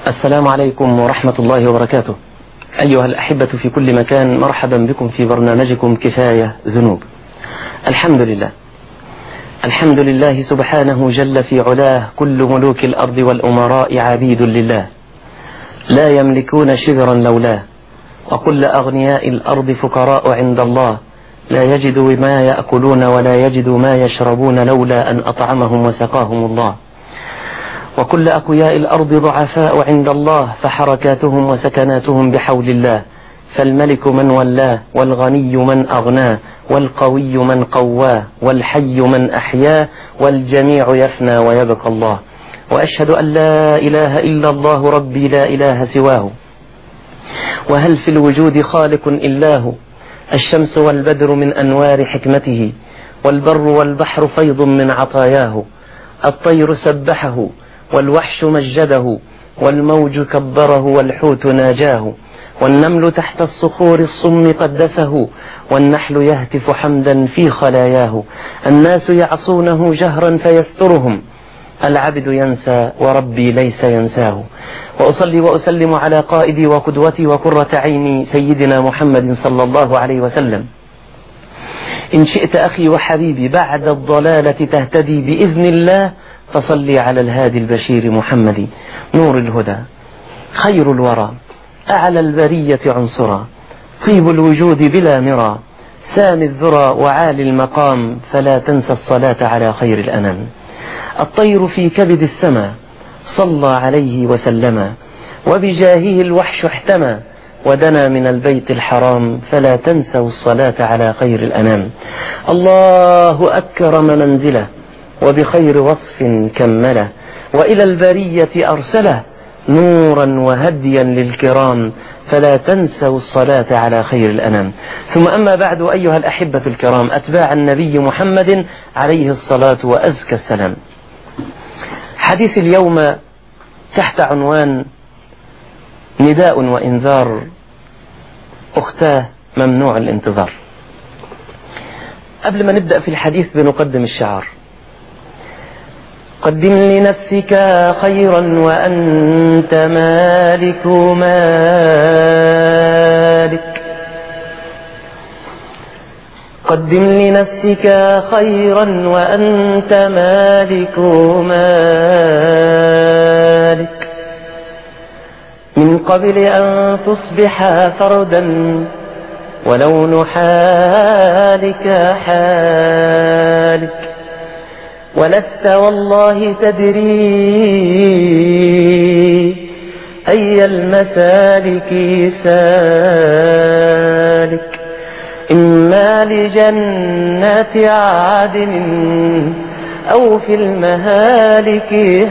السلام عليكم ورحمة الله وبركاته أيها الأحبة في كل مكان مرحبا بكم في برنامجكم كفاية ذنوب الحمد لله الحمد لله سبحانه جل في علاه كل ملوك الأرض والأمراء عبيد لله لا يملكون شبرا لولاه وكل أغنياء الأرض فقراء عند الله لا يجدوا ما يأكلون ولا يجدوا ما يشربون لولا أن أطعمهم وسقاهم الله وكل أقوياء الأرض ضعفاء عند الله فحركاتهم وسكناتهم بحول الله فالملك من ولاه والغني من أغناه والقوي من قواه والحي من أحياه والجميع يفنى ويبقى الله وأشهد أن لا إله إلا الله ربي لا إله سواه وهل في الوجود خالق إلا هو الشمس والبدر من أنوار حكمته والبر والبحر فيض من عطاياه الطير سبحه والوحش مجده والموج كبره والحوت ناجاه والنمل تحت الصخور الصم قدسه والنحل يهتف حمدا في خلاياه الناس يعصونه جهرا فيسترهم العبد ينسى وربي ليس ينساه وأصلي وأسلم على قائدي وقدوتي وقرة عيني سيدنا محمد صلى الله عليه وسلم إن شئت أخي وحبيبي بعد الضلالة تهتدي بإذن الله فصلي على الهادي البشير محمد نور الهدى خير الورى أعلى البرية عنصرا طيب الوجود بلا مرى سامي الذرى وعالي المقام فلا تنسى الصلاة على خير الأنام الطير في كبد السماء صلى عليه وسلم وبجاهه الوحش احتمى ودنا من البيت الحرام فلا تنسوا الصلاة على خير الأنام الله أكرم منزله وبخير وصف كمله وإلى البرية أرسله نورا وهديا للكرام فلا تنسوا الصلاة على خير الأنام ثم أما بعد أيها الأحبة الكرام أتباع النبي محمد عليه الصلاة وأزكى السلام حديث اليوم تحت عنوان نداء وإنذار أختاه ممنوع الانتظار قبل ما نبدأ في الحديث بنقدم الشعار قدم لنفسك خيرا وأنت مالك مالك قدم لنفسك خيرا وأنت مالك مالك من قبل أن تصبح فردا ولون حالك حالك ولست والله تدري أي المسالك سالك إما لجنة عدن أو في المهالك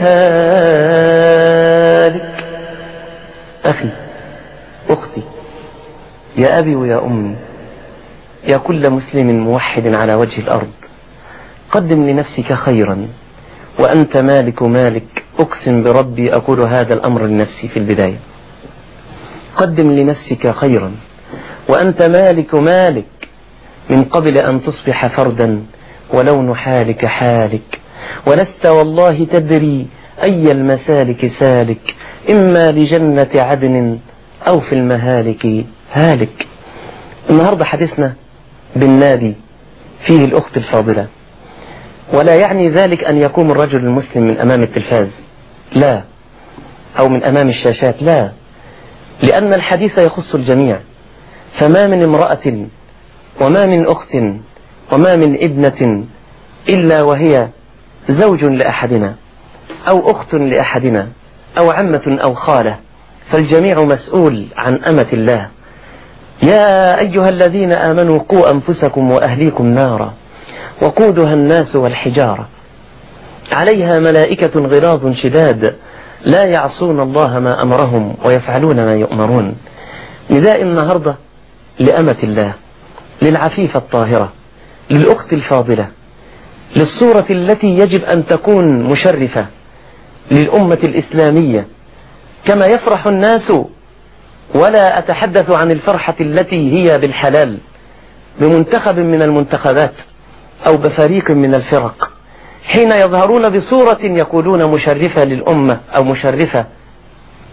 هالك أخي أختي يا أبي ويا أمي يا كل مسلم موحد على وجه الأرض قدم لنفسك خيرا وأنت مالك مالك أقسم بربي أقول هذا الأمر لنفسي في البداية قدم لنفسك خيرا وأنت مالك مالك من قبل أن تصبح فردا ولون حالك حالك ولست والله تدري أي المسالك سالك إما لجنة عدن أو في المهالك هالك النهاردة حديثنا بالنادي فيه الأخت الفاضلة ولا يعني ذلك أن يقوم الرجل المسلم من أمام التلفاز لا أو من أمام الشاشات لا لأن الحديث يخص الجميع فما من امرأة وما من أخت وما من ابنة إلا وهي زوج لأحدنا أو أخت لأحدنا أو عمة أو خالة فالجميع مسؤول عن أمة الله يا أيها الذين آمنوا قوا أنفسكم وأهليكم نارا وقودها الناس والحجارة عليها ملائكة غلاظ شداد لا يعصون الله ما أمرهم ويفعلون ما يؤمرون نداء النهاردة لأمة الله للعفيفة الطاهرة للأخت الفاضلة للصورة التي يجب أن تكون مشرفة للأمة الإسلامية كما يفرح الناس ولا أتحدث عن الفرحة التي هي بالحلال بمنتخب من المنتخبات أو بفريق من الفرق حين يظهرون بصورة يقولون مشرفة للأمة أو مشرفة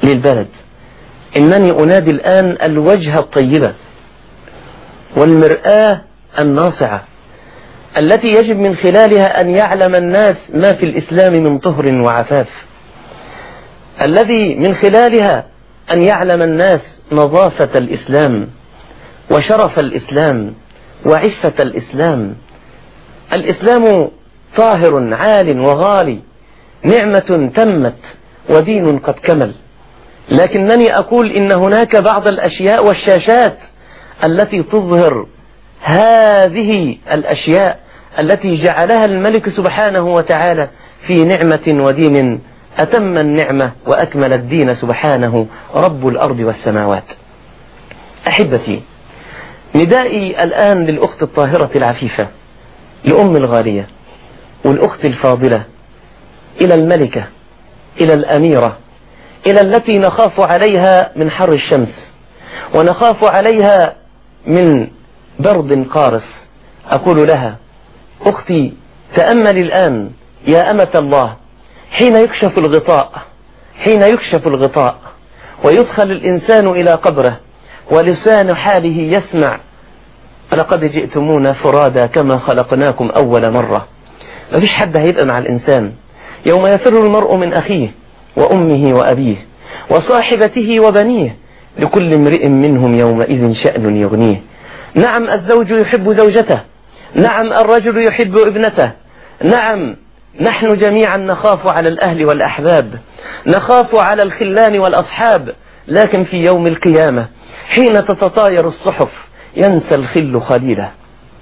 للبلد إنني أنادي الآن الوجهة الطيبة والمرآة الناصعة التي يجب من خلالها أن يعلم الناس ما في الإسلام من طهر وعفاف الذي من خلالها أن يعلم الناس نظافة الإسلام وشرف الإسلام وعفة الإسلام الإسلام طاهر عال وغالي نعمة تمت ودين قد كمل لكنني أقول إن هناك بعض الأشياء والشاشات التي تظهر هذه الأشياء التي جعلها الملك سبحانه وتعالى في نعمة ودين أتم النعمة وأكمل الدين سبحانه رب الأرض والسماوات أحبتي ندائي الآن للأخت الطاهرة العفيفة لأم الغالية والأخت الفاضلة إلى الملكة إلى الأميرة إلى التي نخاف عليها من حر الشمس ونخاف عليها من برد قارس أقول لها أختي تأمل الآن يا أمة الله حين يكشف الغطاء حين يكشف الغطاء ويدخل الإنسان إلى قبره ولسان حاله يسمع لقد جئتمونا فرادا كما خلقناكم أول مرة ما فيش حد هيبقى مع الإنسان يوم يفر المرء من أخيه وأمه وأبيه وصاحبته وبنيه لكل امرئ منهم يومئذ شأن يغنيه نعم الزوج يحب زوجته نعم الرجل يحب ابنته نعم نحن جميعا نخاف على الأهل والأحباب نخاف على الخلان والأصحاب لكن في يوم القيامة حين تتطاير الصحف ينسى الخل خليله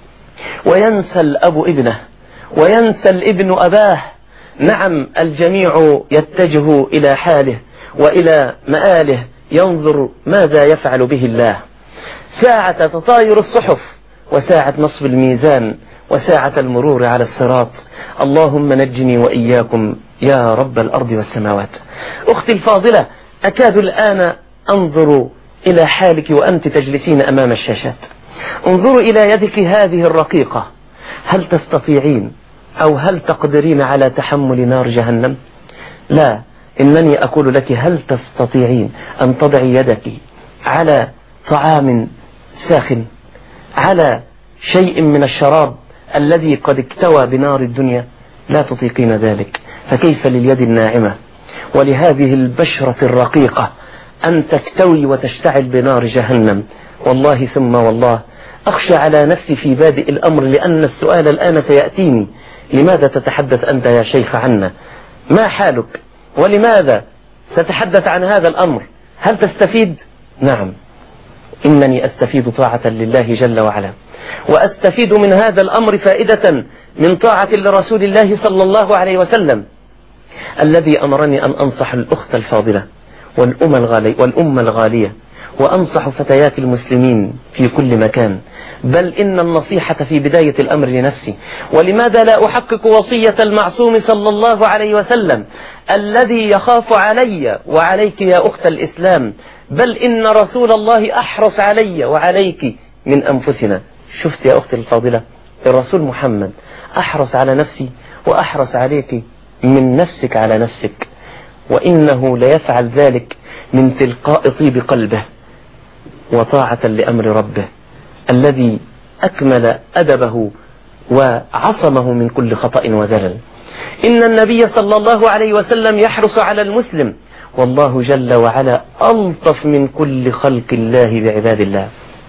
وينسى الأب ابنه وينسى الابن أباه نعم الجميع يتجه إلى حاله وإلى مآله ينظر ماذا يفعل به الله ساعة تطاير الصحف وساعة نصب الميزان وساعة المرور على الصراط اللهم نجني وإياكم يا رب الأرض والسماوات أختي الفاضلة أكاد الآن أنظر إلى حالك وأنت تجلسين أمام الشاشات انظروا إلى يدك هذه الرقيقة هل تستطيعين أو هل تقدرين على تحمل نار جهنم لا إنني أقول لك هل تستطيعين أن تضعي يدك على طعام ساخن على شيء من الشراب الذي قد اكتوى بنار الدنيا لا تطيقين ذلك فكيف لليد الناعمة ولهذه البشرة الرقيقة أن تكتوي وتشتعل بنار جهنم والله ثم والله أخشى على نفسي في بادئ الأمر لأن السؤال الآن سيأتيني لماذا تتحدث أنت يا شيخ عنا ما حالك ولماذا تتحدث عن هذا الأمر هل تستفيد نعم إنني أستفيد طاعة لله جل وعلا وأستفيد من هذا الأمر فائدة من طاعة لرسول الله صلى الله عليه وسلم الذي أمرني أن أنصح الأخت الفاضلة والأم الغالية, والأمة الغالية وأنصح فتيات المسلمين في كل مكان بل إن النصيحة في بداية الأمر لنفسي ولماذا لا أحقق وصية المعصوم صلى الله عليه وسلم الذي يخاف علي وعليك يا أخت الإسلام بل إن رسول الله أحرص علي وعليك من أنفسنا شفت يا أختي الفاضلة الرسول محمد أحرص على نفسي وأحرص عليك من نفسك على نفسك وإنه ليفعل ذلك من تلقاء طيب قلبه وطاعة لأمر ربه الذي أكمل أدبه وعصمه من كل خطأ وذلل إن النبي صلى الله عليه وسلم يحرص على المسلم والله جل وعلا ألطف من كل خلق الله بعباد الله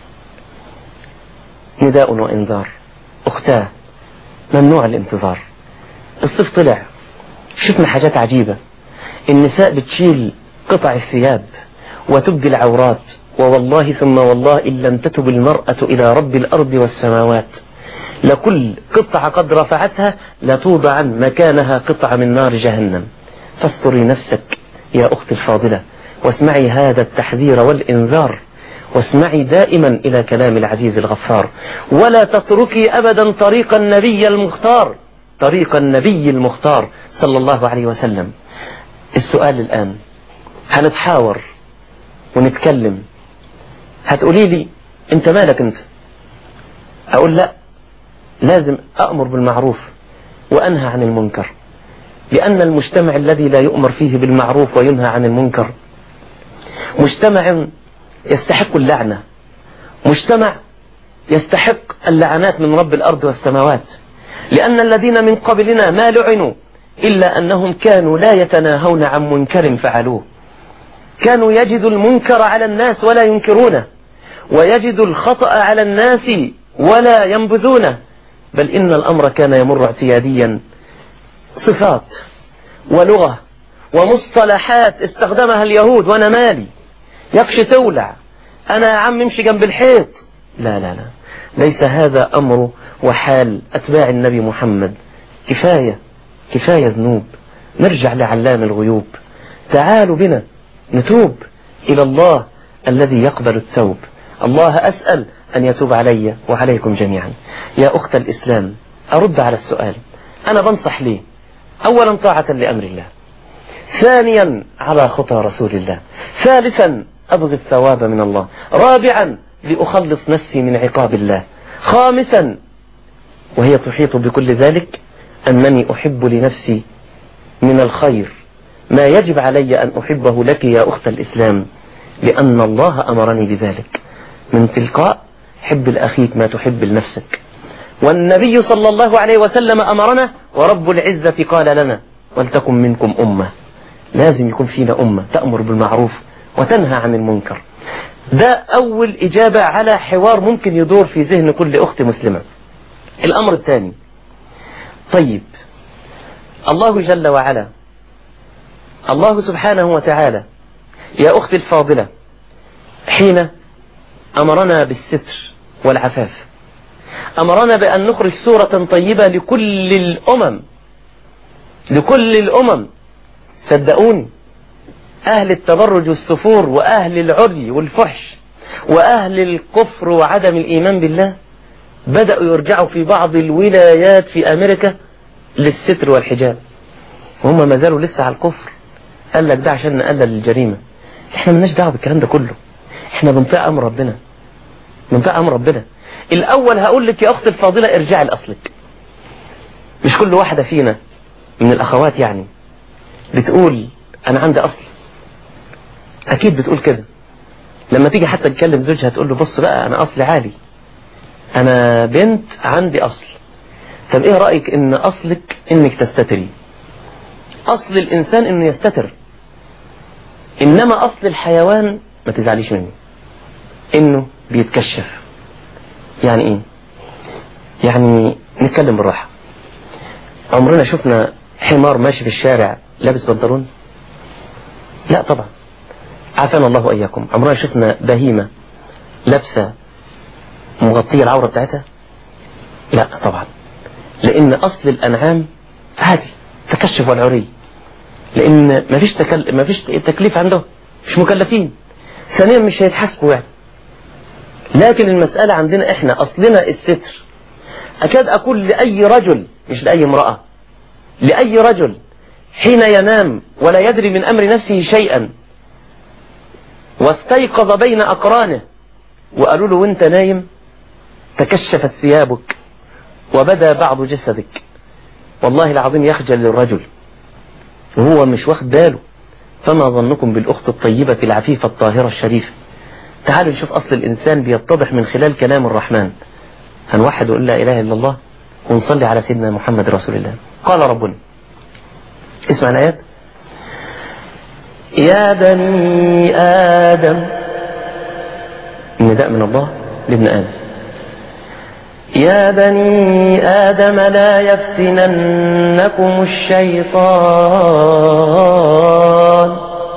نداء وإنذار أختاه ممنوع الانتظار الصيف طلع شفنا حاجات عجيبة النساء بتشيل قطع الثياب وتبدي العورات ووالله ثم والله إن لم تتب المرأة إلى رب الأرض والسماوات لكل قطعة قد رفعتها لتوضع مكانها قطعة من نار جهنم فاستري نفسك يا أختي الفاضلة واسمعي هذا التحذير والإنذار واسمعي دائما إلى كلام العزيز الغفار ولا تتركي أبدا طريق النبي المختار طريق النبي المختار صلى الله عليه وسلم السؤال الآن هنتحاور ونتكلم هتقولي لي انت مالك انت هقول لا لازم أأمر بالمعروف وأنهى عن المنكر لأن المجتمع الذي لا يؤمر فيه بالمعروف وينهى عن المنكر مجتمع يستحق اللعنة مجتمع يستحق اللعنات من رب الأرض والسماوات لأن الذين من قبلنا ما لعنوا إلا أنهم كانوا لا يتناهون عن منكر فعلوه كانوا يجدوا المنكر على الناس ولا ينكرونه ويجدوا الخطأ على الناس ولا ينبذونه بل إن الأمر كان يمر اعتياديا صفات ولغة ومصطلحات استخدمها اليهود وأنا مالي يكش تولع أنا يا عم امشي جنب الحيط لا لا لا ليس هذا أمر وحال أتباع النبي محمد كفاية كفاية ذنوب نرجع لعلام الغيوب تعالوا بنا نتوب إلى الله الذي يقبل التوب الله أسأل أن يتوب علي وعليكم جميعا يا أخت الإسلام أرد على السؤال أنا بنصح ليه أولا طاعة لأمر الله ثانيا على خطى رسول الله ثالثا أبغي الثواب من الله رابعا لأخلص نفسي من عقاب الله خامسا وهي تحيط بكل ذلك أنني أحب لنفسي من الخير ما يجب علي أن أحبه لك يا أخت الإسلام لأن الله أمرني بذلك من تلقاء حب لأخيك ما تحب لنفسك والنبي صلى الله عليه وسلم أمرنا ورب العزة قال لنا ولتكن منكم أمة لازم يكون فينا أمة تأمر بالمعروف وتنهى عن المنكر ده أول إجابة على حوار ممكن يدور في ذهن كل أخت مسلمة الأمر الثاني طيب الله جل وعلا الله سبحانه وتعالى يا أختي الفاضلة حين أمرنا بالستر والعفاف أمرنا بأن نخرج صورة طيبة لكل الأمم لكل الأمم صدقوني أهل التبرج والسفور وأهل العري والفحش وأهل الكفر وعدم الإيمان بالله بدأوا يرجعوا في بعض الولايات في أمريكا للستر والحجاب وهم ما زالوا لسه على الكفر قال لك ده عشان نقلل الجريمة احنا مالناش دعوه بالكلام ده كله احنا بنطيع امر ربنا بنطيع امر ربنا الاول هقول لك يا اختي الفاضله ارجعي لاصلك مش كل واحده فينا من الاخوات يعني بتقول انا عندي اصل اكيد بتقول كده لما تيجي حتى تكلم زوجها تقول له بص بقى انا اصلي عالي انا بنت عندي اصل طب ايه رايك ان اصلك انك تستتري اصل الانسان انه يستتر انما اصل الحيوان ما تزعليش مني انه بيتكشف يعني ايه يعني نتكلم بالراحه عمرنا شفنا حمار ماشي في الشارع لابس بنطلون لا طبعا عافانا الله واياكم عمرنا شفنا بهيمه لابسه مغطيه العوره بتاعتها لا طبعا لان اصل الانعام عادي تكشف والعري لان مفيش تكل... مفيش تكليف عندهم مش مكلفين ثانيا مش هيتحاسبوا يعني لكن المسألة عندنا احنا اصلنا الستر اكاد اقول لاي رجل مش لاي امرأة لاي رجل حين ينام ولا يدري من امر نفسه شيئا واستيقظ بين اقرانه وقالوا له وانت نايم تكشفت ثيابك وبدا بعض جسدك والله العظيم يخجل الرجل وهو مش واخد باله فما ظنكم بالأخت الطيبة العفيفة الطاهرة الشريفة تعالوا نشوف أصل الإنسان بيتضح من خلال كلام الرحمن هنوحد ونقول لا إله إلا الله ونصلي على سيدنا محمد رسول الله قال ربنا اسمع الآيات يا بني آدم النداء من الله لابن آدم يا بني آدم لا يفتننكم الشيطان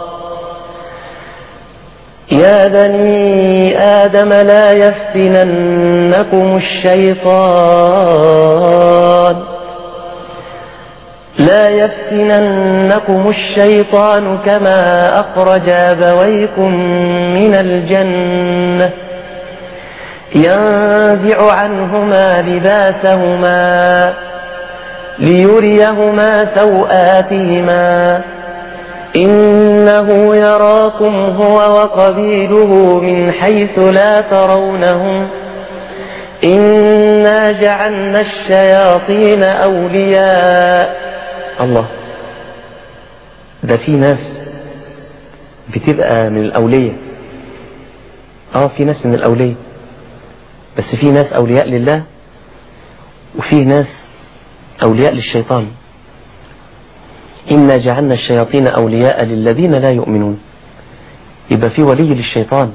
يا بني آدم لا يفتننكم الشيطان لا يفتننكم الشيطان كما أخرج أبويكم من الجنة ينزع عنهما لباسهما ليريهما سوآتهما إنه يراكم هو وقبيله من حيث لا ترونهم إنا جعلنا الشياطين أولياء الله ده في ناس بتبقى من الأولية اه في ناس من الأولية بس في ناس أولياء لله وفي ناس أولياء للشيطان إنا جعلنا الشياطين أولياء للذين لا يؤمنون يبقى في ولي للشيطان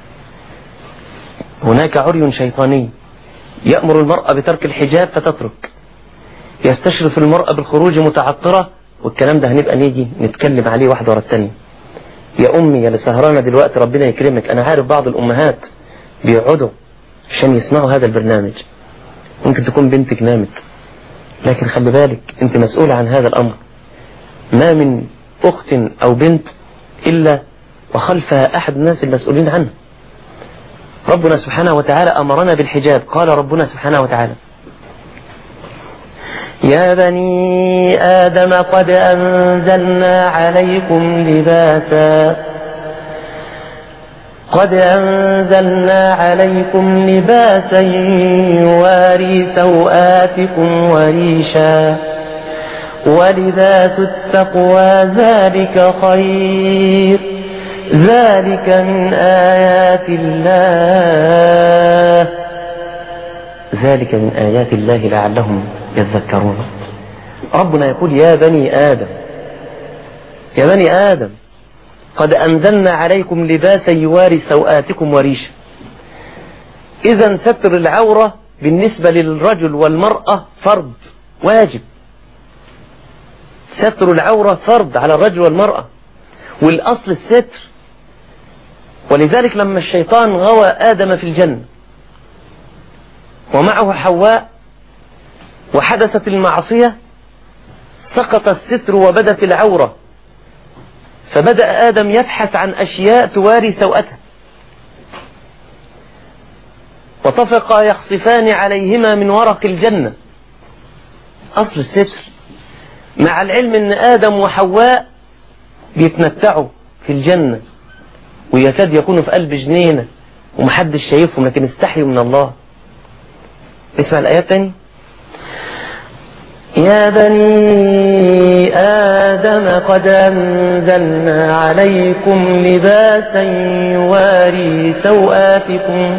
هناك عري شيطاني يأمر المرأة بترك الحجاب فتترك يستشرف المرأة بالخروج متعطرة والكلام ده هنبقى نيجي نتكلم عليه واحدة ورا التانية يا أمي يا اللي سهرانة دلوقتي ربنا يكرمك أنا عارف بعض الأمهات بيقعدوا عشان يسمعوا هذا البرنامج ممكن تكون بنتك نامت لكن خلي بالك أنت مسؤولة عن هذا الأمر ما من أخت أو بنت إلا وخلفها أحد الناس المسؤولين عنه ربنا سبحانه وتعالى أمرنا بالحجاب قال ربنا سبحانه وتعالى يا بني آدم قد أنزلنا عليكم لباسا قد أنزلنا عليكم لباسا يواري سوآتكم وريشا ولباس التقوى ذلك خير ذلك من آيات الله ذلك من آيات الله لعلهم يذكرون ربنا يقول يا بني آدم يا بني آدم قد أنزلنا عليكم لباسا يواري سوآتكم وريشا إذا ستر العورة بالنسبة للرجل والمرأة فرض واجب ستر العورة فرض على الرجل والمرأة والأصل الستر ولذلك لما الشيطان غوى آدم في الجنة ومعه حواء وحدثت المعصية سقط الستر وبدت العورة فبدأ آدم يبحث عن أشياء تواري سوءته وطفقا يخصفان عليهما من ورق الجنة أصل الستر مع العلم أن آدم وحواء بيتمتعوا في الجنة ويكاد يكونوا في قلب جنينة ومحدش شايفهم لكن استحيوا من الله اسمع الآيات تاني يا بني آدم قد أنزلنا عليكم لباسا يواري سوآتكم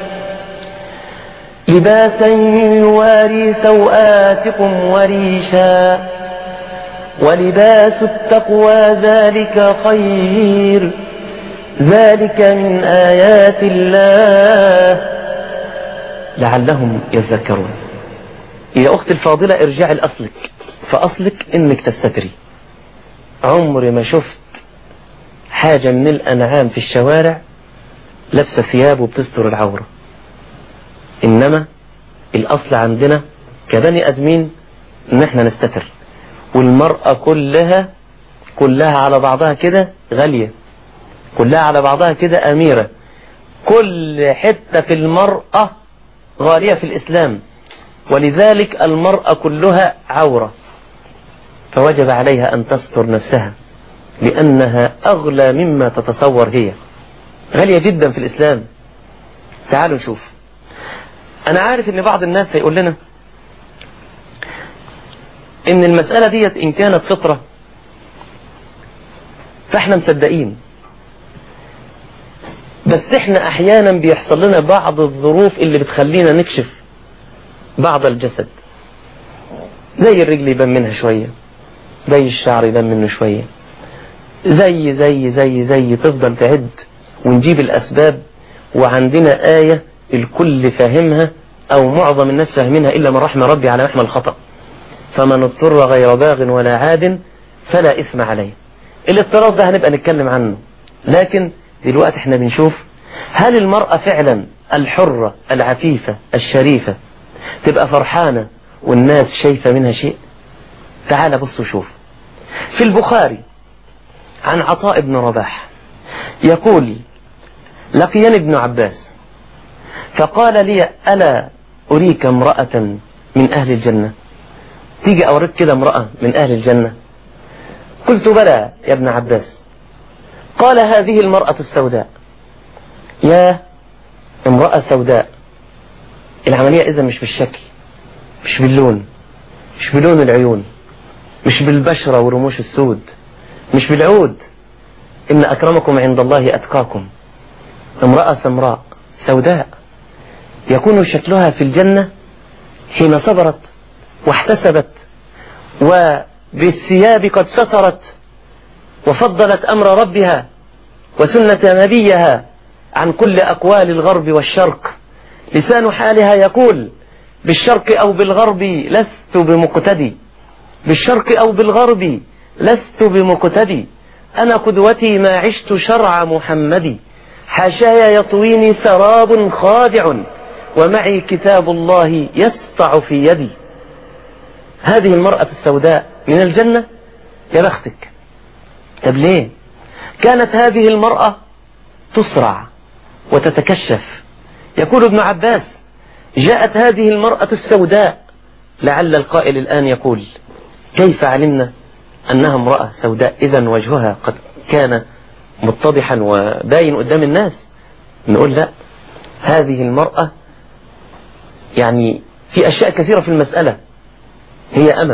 لباسا يواري سوآتكم وريشا ولباس التقوى ذلك خير ذلك من آيات الله لعلهم يذكرون يا أختي الفاضلة ارجعي لأصلك فأصلك إنك تستتري عمري ما شفت حاجة من الأنعام في الشوارع لابسة ثياب وبتستر العورة إنما الأصل عندنا كبني أدمين إن إحنا نستتر والمرأة كلها كلها على بعضها كده غالية كلها على بعضها كده أميرة كل حتة في المرأة غالية في الإسلام ولذلك المرأة كلها عورة فوجب عليها أن تستر نفسها لأنها أغلى مما تتصور هي غالية جدا في الإسلام تعالوا نشوف أنا عارف أن بعض الناس هيقول لنا إن المسألة ديت إن كانت فطرة فإحنا مصدقين بس إحنا أحيانا بيحصل لنا بعض الظروف اللي بتخلينا نكشف بعض الجسد زي الرجل يبان منها شوية زي الشعر يبان منه شوية زي زي زي زي تفضل تعد ونجيب الأسباب وعندنا آية الكل فاهمها أو معظم الناس فاهمينها إلا من رحم ربي على محمل الخطأ فمن اضطر غير باغ ولا عاد فلا إثم عليه الاضطرار ده هنبقى نتكلم عنه لكن دلوقتي احنا بنشوف هل المرأة فعلا الحرة العفيفة الشريفة تبقى فرحانة والناس شايفة منها شيء تعال بص وشوف في البخاري عن عطاء بن رباح يقول لقيني ابن عباس فقال لي ألا أريك امرأة من أهل الجنة تيجي أوريك كده امرأة من أهل الجنة قلت بلى يا ابن عباس قال هذه المرأة السوداء يا امرأة سوداء العملية إذا مش بالشكل مش باللون مش بلون العيون مش بالبشرة ورموش السود مش بالعود إن أكرمكم عند الله أتقاكم امرأة سمراء سوداء يكون شكلها في الجنة حين صبرت واحتسبت وبالثياب قد سترت وفضلت أمر ربها وسنة نبيها عن كل أقوال الغرب والشرق لسان حالها يقول بالشرق أو بالغرب لست بمقتدي بالشرق أو بالغرب لست بمقتدي أنا قدوتي ما عشت شرع محمد حاشايا يطويني سراب خادع ومعي كتاب الله يسطع في يدي هذه المرأة السوداء من الجنة يا بختك طب ليه كانت هذه المرأة تصرع وتتكشف يقول ابن عباس جاءت هذه المرأة السوداء لعل القائل الآن يقول كيف علمنا أنها امرأة سوداء إذا وجهها قد كان متضحا وباين قدام الناس نقول لا هذه المرأة يعني في أشياء كثيرة في المسألة هي أمة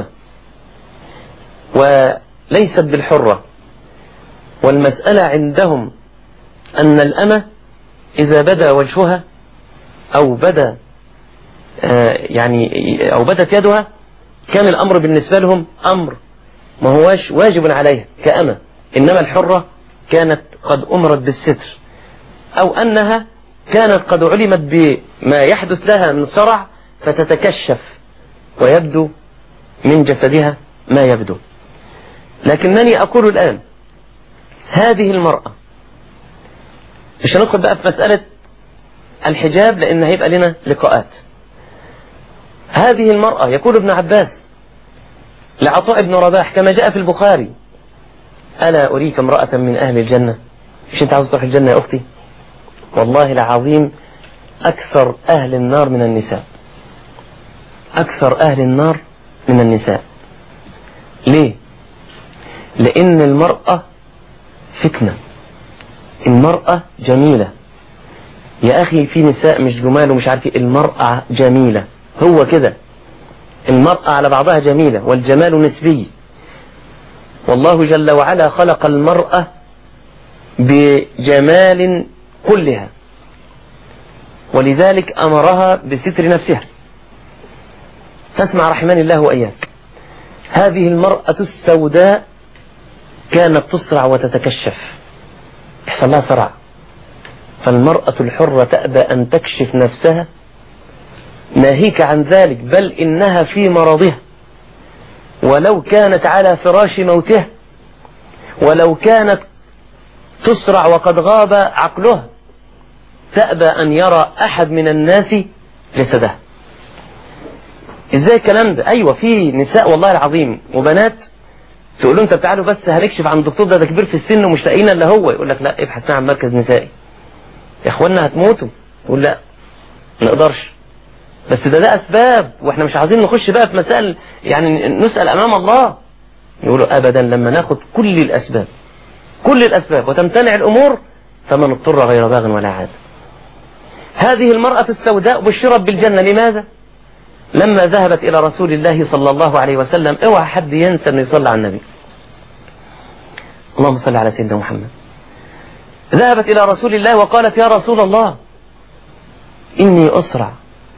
وليست بالحرة والمسألة عندهم أن الأمة إذا بدا وجهها أو بدا آه يعني أو بدت يدها كان الأمر بالنسبة لهم أمر ما هواش واجب عليها كأمة إنما الحرة كانت قد أمرت بالستر أو أنها كانت قد علمت بما يحدث لها من صرع فتتكشف ويبدو من جسدها ما يبدو لكنني أقول الآن هذه المرأة مش هندخل بقى في مسألة الحجاب لأن هيبقى لنا لقاءات هذه المرأة يقول ابن عباس لعطاء بن رباح كما جاء في البخاري ألا أريك امرأة من أهل الجنة مش أنت عاوز تروح الجنة يا أختي والله العظيم أكثر أهل النار من النساء أكثر أهل النار من النساء ليه لأن المرأة فتنة المرأة جميلة يا أخي في نساء مش جمال ومش عارف المرأة جميلة هو كده المرأة على بعضها جميلة والجمال نسبي والله جل وعلا خلق المرأة بجمال كلها ولذلك أمرها بستر نفسها فاسمع رحمن الله وإياك هذه المرأة السوداء كانت تصرع وتتكشف يحصل لها صرع فالمرأة الحرة تأبى أن تكشف نفسها ناهيك عن ذلك بل إنها في مرضها ولو كانت على فراش موتها ولو كانت تسرع وقد غاب عقلها تأبى أن يرى أحد من الناس جسدها ازاي الكلام ده ايوه في نساء والله العظيم وبنات تقول له انت تعالوا بس هنكشف عن الدكتور ده ده كبير في السن ومش لاقينا الا هو يقول لك لا ابحث عن مركز نسائي يا اخوانا هتموتوا يقول لا ما نقدرش بس ده ده اسباب واحنا مش عايزين نخش بقى في مسائل يعني نسال امام الله يقولوا ابدا لما ناخد كل الاسباب كل الاسباب وتمتنع الامور فمن اضطر غير باغ ولا عاد هذه المرأة السوداء بشرت بالجنة لماذا؟ لما ذهبت إلى رسول الله صلى الله عليه وسلم اوعى حد ينسى أنه يصلي على النبي اللهم صل على سيدنا محمد ذهبت إلى رسول الله وقالت يا رسول الله إني أسرع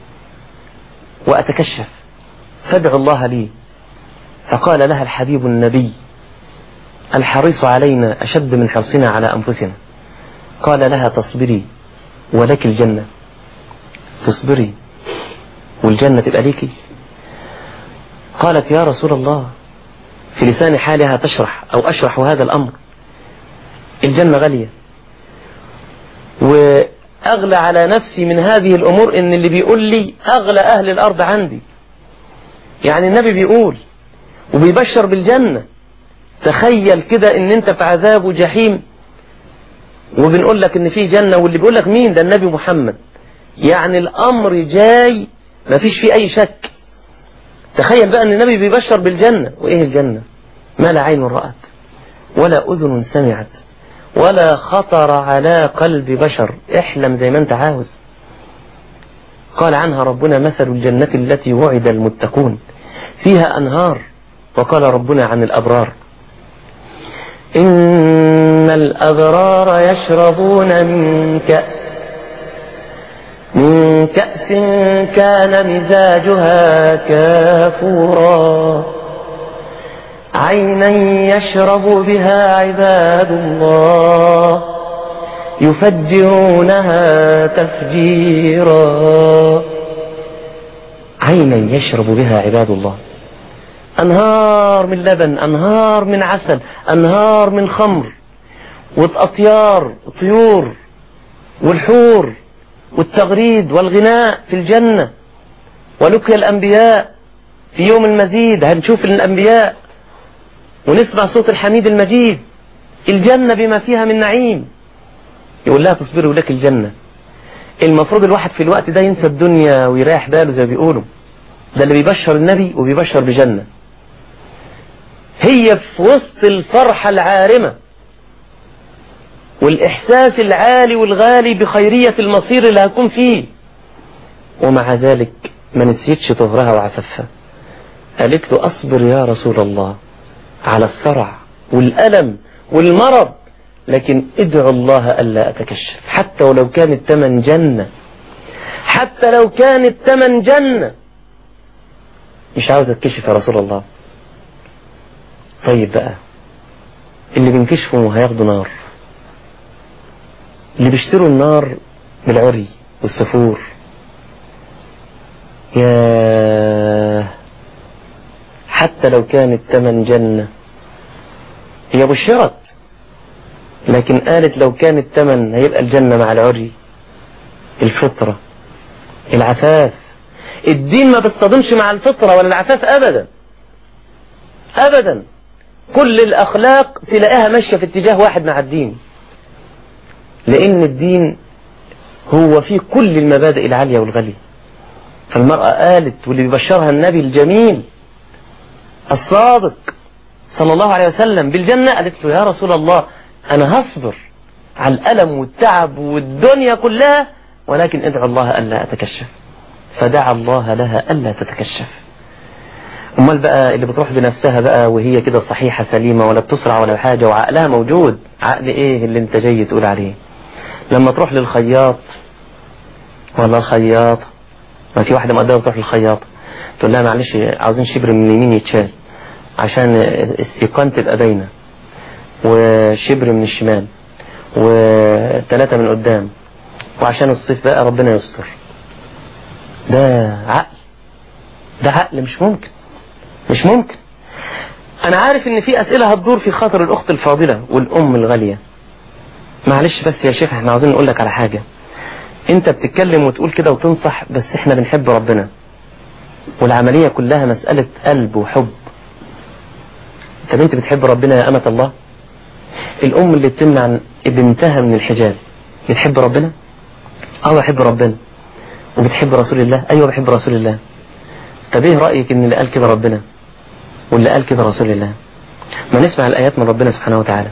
وأتكشف فادعو الله لي فقال لها الحبيب النبي الحريص علينا أشد من حرصنا على أنفسنا قال لها تصبري ولك الجنة تصبري والجنة تبقى ليكي قالت يا رسول الله في لسان حالها تشرح أو أشرح هذا الأمر الجنة غالية وأغلى على نفسي من هذه الأمور إن اللي بيقول لي أغلى أهل الأرض عندي يعني النبي بيقول وبيبشر بالجنة تخيل كده إن أنت في عذاب وجحيم وبنقول لك إن في جنة واللي بيقول لك مين ده النبي محمد يعني الأمر جاي ما فيش فيه أي شك تخيل بقى أن النبي بيبشر بالجنة وإيه الجنة ما لا عين رأت ولا أذن سمعت ولا خطر على قلب بشر احلم زي ما انت عاوز قال عنها ربنا مثل الجنة التي وعد المتقون فيها أنهار وقال ربنا عن الأبرار إن الأبرار يشربون من كأس من كأس كان مزاجها كافورا عينا يشرب بها عباد الله يفجرونها تفجيرا عينا يشرب بها عباد الله أنهار من لبن أنهار من عسل أنهار من خمر والأطيار الطيور والحور والتغريد والغناء في الجنة ولقي الأنبياء في يوم المزيد هنشوف الأنبياء ونسمع صوت الحميد المجيد الجنة بما فيها من نعيم يقول لها تصبري ولك الجنة المفروض الواحد في الوقت ده ينسى الدنيا ويريح باله زي ما بيقولوا ده اللي بيبشر النبي وبيبشر بجنة هي في وسط الفرحة العارمة والإحساس العالي والغالي بخيرية المصير اللي هكون فيه ومع ذلك ما نسيتش طهرها وعففها قالت له أصبر يا رسول الله على الصرع والألم والمرض لكن ادعو الله ألا أتكشف حتى ولو كان الثمن جنة حتى لو كان الثمن جنة مش عاوز اتكشف يا رسول الله طيب بقى اللي بينكشفوا هياخدوا نار اللي بيشتروا النار بالعري والسفور يا حتى لو كان الثمن جنة هي بشرت لكن قالت لو كان الثمن هيبقى الجنة مع العري الفطرة العفاف الدين ما بيصطدمش مع الفطرة ولا العفاف أبدا أبدا كل الأخلاق تلاقيها ماشية في اتجاه واحد مع الدين لأن الدين هو فيه كل المبادئ العالية والغالية فالمرأة قالت واللي بيبشرها النبي الجميل الصادق صلى الله عليه وسلم بالجنة قالت له يا رسول الله أنا هصبر على الألم والتعب والدنيا كلها ولكن ادعو الله ألا أتكشف فدعا الله لها ألا تتكشف امال بقى اللي بتروح بنفسها بقى وهي كده صحيحة سليمة ولا بتسرع ولا حاجة وعقلها موجود عقل ايه اللي انت جاي تقول عليه لما تروح للخياط ولا الخياط ما في واحدة مقدرة تروح للخياط تقول لها معلش عاوزين شبر من اليمين يتشال عشان السيقان تبقى باينة وشبر من الشمال وثلاثة من قدام وعشان الصيف بقى ربنا يستر ده عقل ده عقل مش ممكن مش ممكن انا عارف ان في اسئله هتدور في خاطر الاخت الفاضله والام الغاليه معلش بس يا شيخ احنا عاوزين نقول لك على حاجه انت بتتكلم وتقول كده وتنصح بس احنا بنحب ربنا والعمليه كلها مساله قلب وحب طب انت بتحب ربنا يا امه الله الام اللي بتمنع بنتها من الحجاب بتحب ربنا اه بحب ربنا وبتحب رسول الله ايوه بحب رسول الله طب ايه رايك ان اللي قال كده ربنا واللي قال كده رسول الله ما نسمع الايات من ربنا سبحانه وتعالى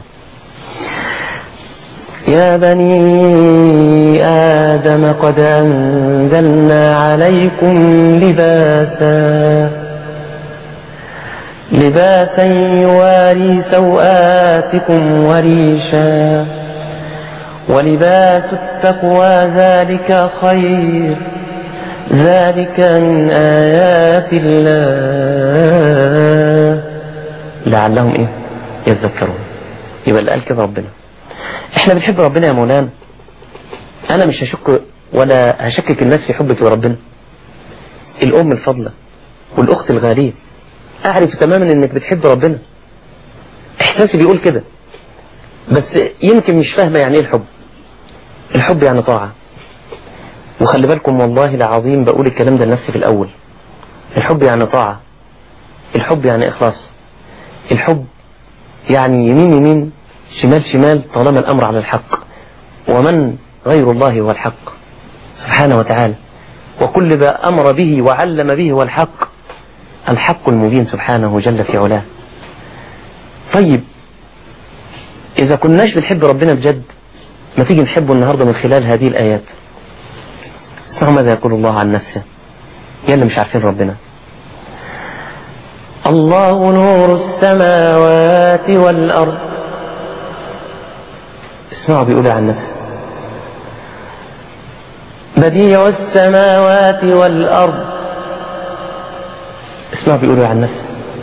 يا بني آدم قد أنزلنا عليكم لباسا لباسا يواري سوآتكم وريشا ولباس التقوى ذلك خير ذلك من آيات الله لعلهم إيه يذكرون يبقى اللي قال كده ربنا احنا بنحب ربنا يا مولانا انا مش هشك ولا هشكك الناس في حبك لربنا الام الفضلة والاخت الغالية اعرف تماما انك بتحب ربنا احساسي بيقول كده بس يمكن مش فاهمة يعني ايه الحب الحب يعني طاعة وخلي بالكم والله العظيم بقول الكلام ده لنفسي في الأول الحب يعني طاعة الحب يعني إخلاص الحب يعني يمين يمين شمال شمال طالما الأمر على الحق ومن غير الله هو الحق سبحانه وتعالى وكل ما أمر به وعلم به هو الحق الحق المبين سبحانه جل في علاه طيب إذا كناش بنحب ربنا بجد ما تيجي نحبه النهاردة من خلال هذه الآيات اسمعوا ماذا يقول الله عن نفسه يا اللي مش عارفين ربنا الله نور السماوات والأرض اسمعوا بيقول عن نفسه بديع السماوات والأرض اسمعوا بيقولوا عن نفسه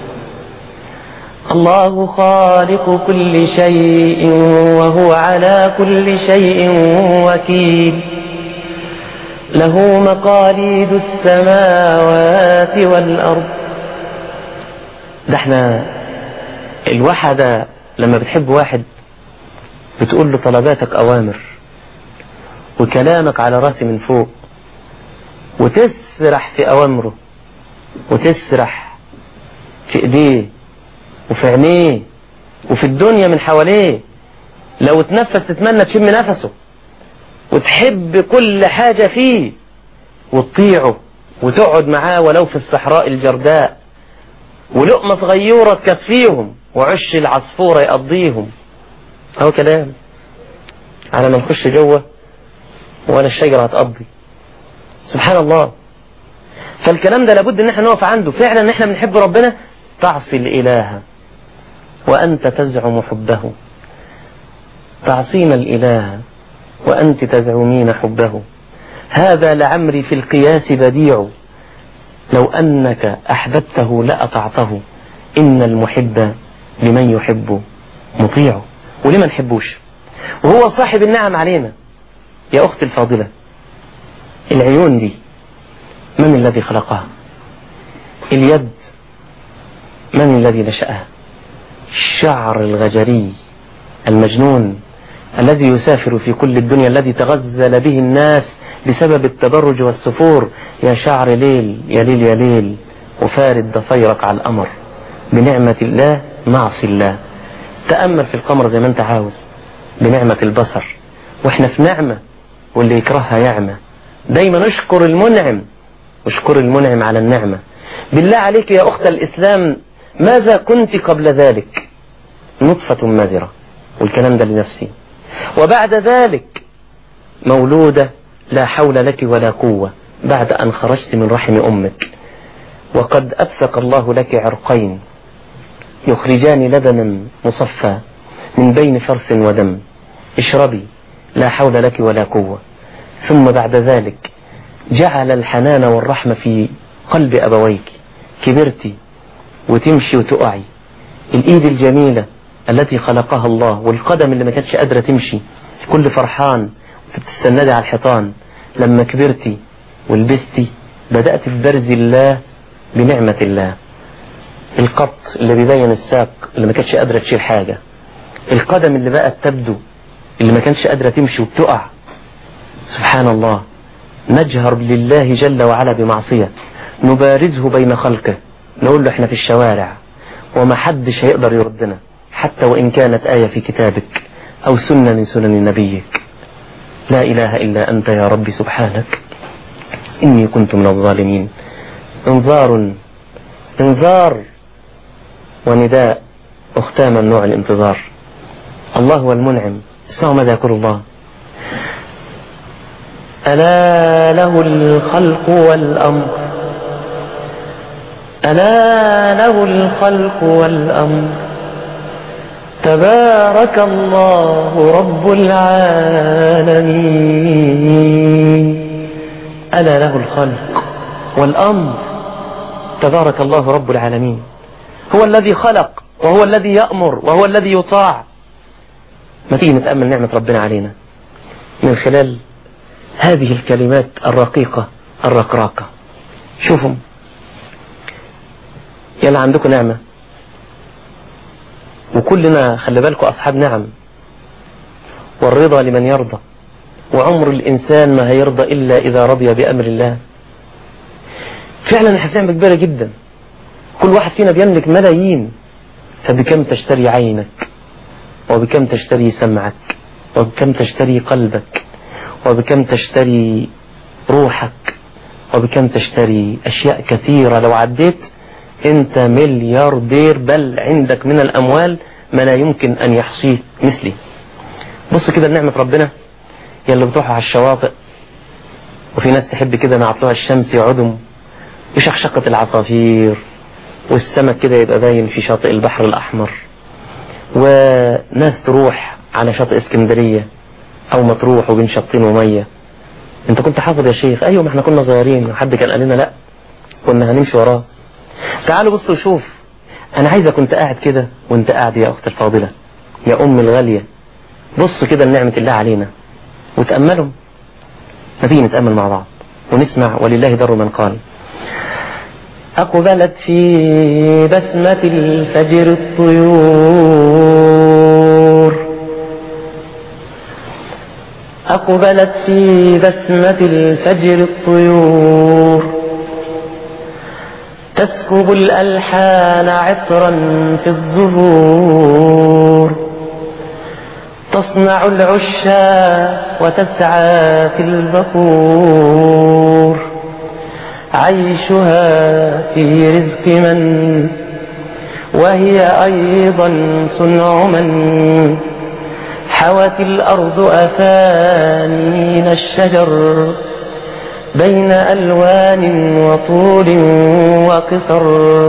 الله خالق كل شيء وهو على كل شيء وكيل له مقاليد السماوات والأرض ده احنا الوحدة لما بتحب واحد بتقول له طلباتك أوامر وكلامك على راسي من فوق وتسرح في أوامره وتسرح في إيديه وفي عينيه وفي الدنيا من حواليه لو تنفس تتمنى تشم نفسه وتحب كل حاجة فيه وتطيعه وتقعد معاه ولو في الصحراء الجرداء ولقمة صغيرة تكفيهم وعش العصفورة يقضيهم أهو كلام على ما نخش جوه ولا الشجرة هتقضي سبحان الله فالكلام ده لابد ان احنا نقف عنده فعلا ان احنا بنحب ربنا تعصي الإله وأنت تزعم حبه تعصين الإله وأنت تزعمين حبه هذا لعمري في القياس بديع لو أنك أحببته لأطعته إن المحب لمن يحب مطيع ولمن نحبوش وهو صاحب النعم علينا يا أختي الفاضلة العيون دي من الذي خلقها اليد من الذي نشأها الشعر الغجري المجنون الذي يسافر في كل الدنيا الذي تغزل به الناس بسبب التبرج والسفور يا شعر ليل يا ليل يا ليل وفارد ضفيرك على القمر بنعمة الله معصي الله تأمل في القمر زي ما انت عاوز بنعمة البصر واحنا في نعمة واللي يكرهها يعمى دايما اشكر المنعم اشكر المنعم على النعمة بالله عليك يا أخت الإسلام ماذا كنت قبل ذلك نطفة مذرة والكلام ده لنفسي وبعد ذلك مولودة لا حول لك ولا قوة بعد أن خرجت من رحم أمك وقد أبثق الله لك عرقين يخرجان لبنا مصفى من بين فرث ودم اشربي لا حول لك ولا قوة ثم بعد ذلك جعل الحنان والرحمة في قلب أبويك كبرتي وتمشي وتقعي الإيد الجميلة التي خلقها الله والقدم اللي ما كانتش قادرة تمشي كل فرحان وتستندي على الحيطان لما كبرتي ولبستي بدأت في برز الله بنعمة الله القط اللي بيبين الساق اللي ما كانتش قادرة تشيل حاجة القدم اللي بقت تبدو اللي ما كانتش قادرة تمشي وبتقع سبحان الله نجهر لله جل وعلا بمعصية نبارزه بين خلقه نقول له احنا في الشوارع وما حدش هيقدر يردنا حتى وإن كانت آية في كتابك أو سنة من سنن نبيك لا إله إلا أنت يا ربي سبحانك إني كنت من الظالمين انذار انذار ونداء أختام ممنوع الانتظار الله هو المنعم اسمعوا ماذا يقول الله ألا له الخلق والأمر ألا له الخلق والأمر تبارك الله رب العالمين ألا له الخلق والأمر تبارك الله رب العالمين هو الذي خلق وهو الذي يأمر وهو الذي يطاع ما تيجي نتأمل نعمة ربنا علينا من خلال هذه الكلمات الرقيقة الرقراقة شوفوا يلا عندكم نعمة وكلنا خلي بالكم أصحاب نعم والرضا لمن يرضى وعمر الإنسان ما هيرضى إلا إذا رضي بأمر الله فعلا احنا في نعمة كبيرة جدا كل واحد فينا بيملك ملايين فبكم تشتري عينك وبكم تشتري سمعك وبكم تشتري قلبك وبكم تشتري روحك وبكم تشتري أشياء كثيرة لو عديت أنت ملياردير بل عندك من الأموال ما لا يمكن أن يحصيه مثلي بص كده لنعمة ربنا يلي بتروحوا على الشواطئ وفي ناس تحب كده مع طلوع الشمس يقعدوا وشخشقة العصافير والسمك كده يبقى باين في شاطئ البحر الأحمر وناس تروح على شاطئ اسكندرية أو مطروح وبين شطين ومية أنت كنت حافظ يا شيخ أيوة ما احنا كنا صغيرين وحد كان قال لنا لأ كنا هنمشي وراه تعالوا بصوا شوف أنا عايزك كنت قاعد كده وأنت قاعد يا أخت الفاضلة يا أم الغالية بص كده لنعمة الله علينا وتأملوا نبي نتأمل مع بعض ونسمع ولله در من قال أقبلت في بسمة الفجر الطيور أقبلت في بسمة الفجر الطيور تسكب الألحان عطرا في الزهور تصنع العشاء وتسعى في البكور عيشها في رزق من وهي أيضا صنع من حوت الأرض أفانين الشجر بين ألوان وطول وقصر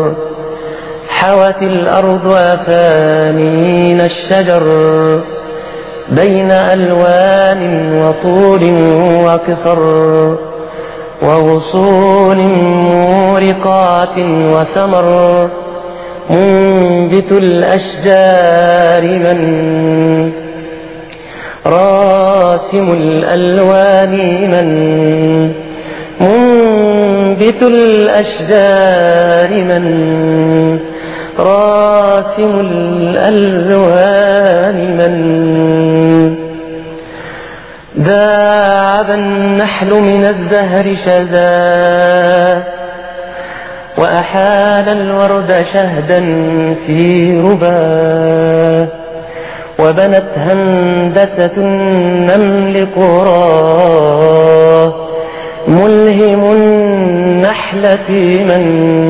حوت الأرض أفانين الشجر بين ألوان وطول وقصر وغصون مورقات وثمر منبت الأشجار من راسم الألوان من منبت الأشجار من راسم الألوان من داعب النحل من الزهر شذا وأحال الورد شهدا في ربا وبنت هندسة النمل قرى ملهم النحلة من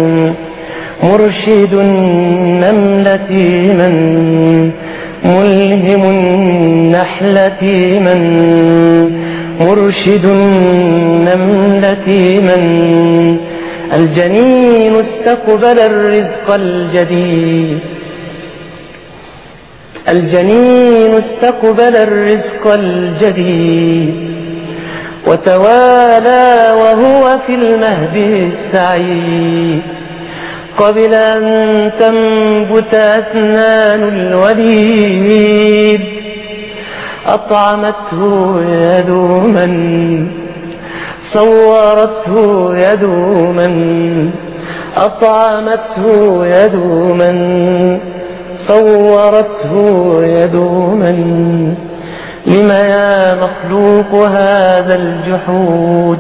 مرشد النملة من ملهم النحلة من مرشد النملة من الجنين استقبل الرزق الجديد الجنين استقبل الرزق الجديد وتوالى وهو في المهد السعيد قبل أن تنبت أسنان الوليد أطعمته يد من صورته يد من أطعمته يد من صورته يد من لم يا مخلوق هذا الجحود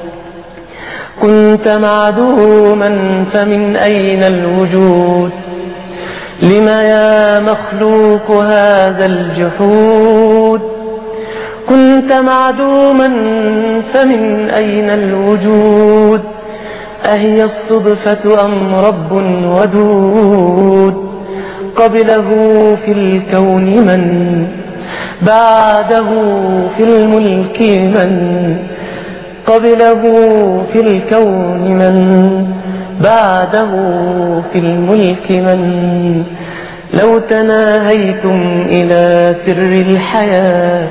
كنت معدوما فمن أين الوجود لم يا مخلوق هذا الجحود كنت معدوما فمن أين الوجود أهي الصدفة أم رب ودود قبله في الكون من بعده في الملك من قبله في الكون من بعده في الملك من لو تناهيتم إلى سر الحياة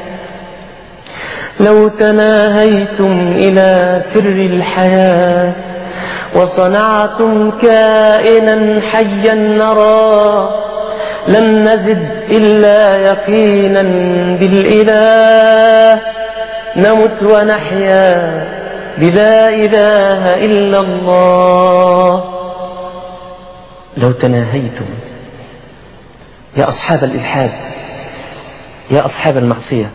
لو تناهيتم إلى سر الحياة وصنعتم كائنا حيا نرى لم نزد إلا يقينا بالإله نمت ونحيا بلا إله إلا الله لو تناهيتم يا أصحاب الإلحاد يا أصحاب المعصية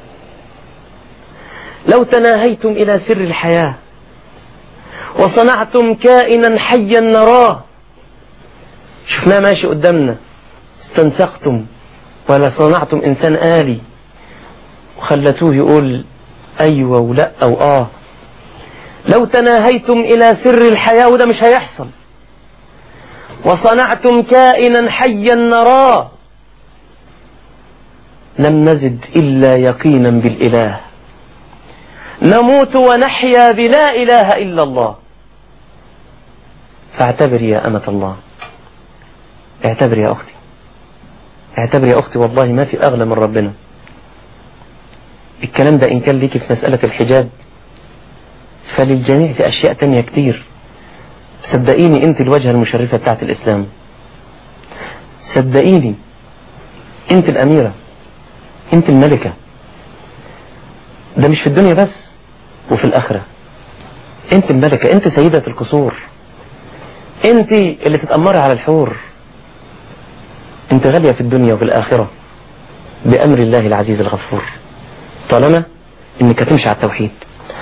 لو تناهيتم إلى سر الحياة وصنعتم كائنا حيا نراه شفناه ماشي قدامنا استنسختم ولا صنعتم إنسان آلي وخلتوه يقول أيوة ولا أو آه لو تناهيتم إلى سر الحياة وده مش هيحصل وصنعتم كائنا حيا نراه لم نزد إلا يقينا بالإله نموت ونحيا بلا إله إلا الله فاعتبر يا أمة الله اعتبر يا أختي اعتبر يا أختي والله ما في أغلى من ربنا الكلام ده إن كان ليك في مسألة الحجاب فللجميع في أشياء تانية كتير صدقيني أنت الوجهة المشرفة بتاعت الإسلام صدقيني أنت الأميرة أنت الملكة ده مش في الدنيا بس وفي الآخرة أنت الملكة أنت سيدة القصور أنت اللي تتأمري على الحور أنت غالية في الدنيا وفي الآخرة بأمر الله العزيز الغفور طالما أنك هتمشي على التوحيد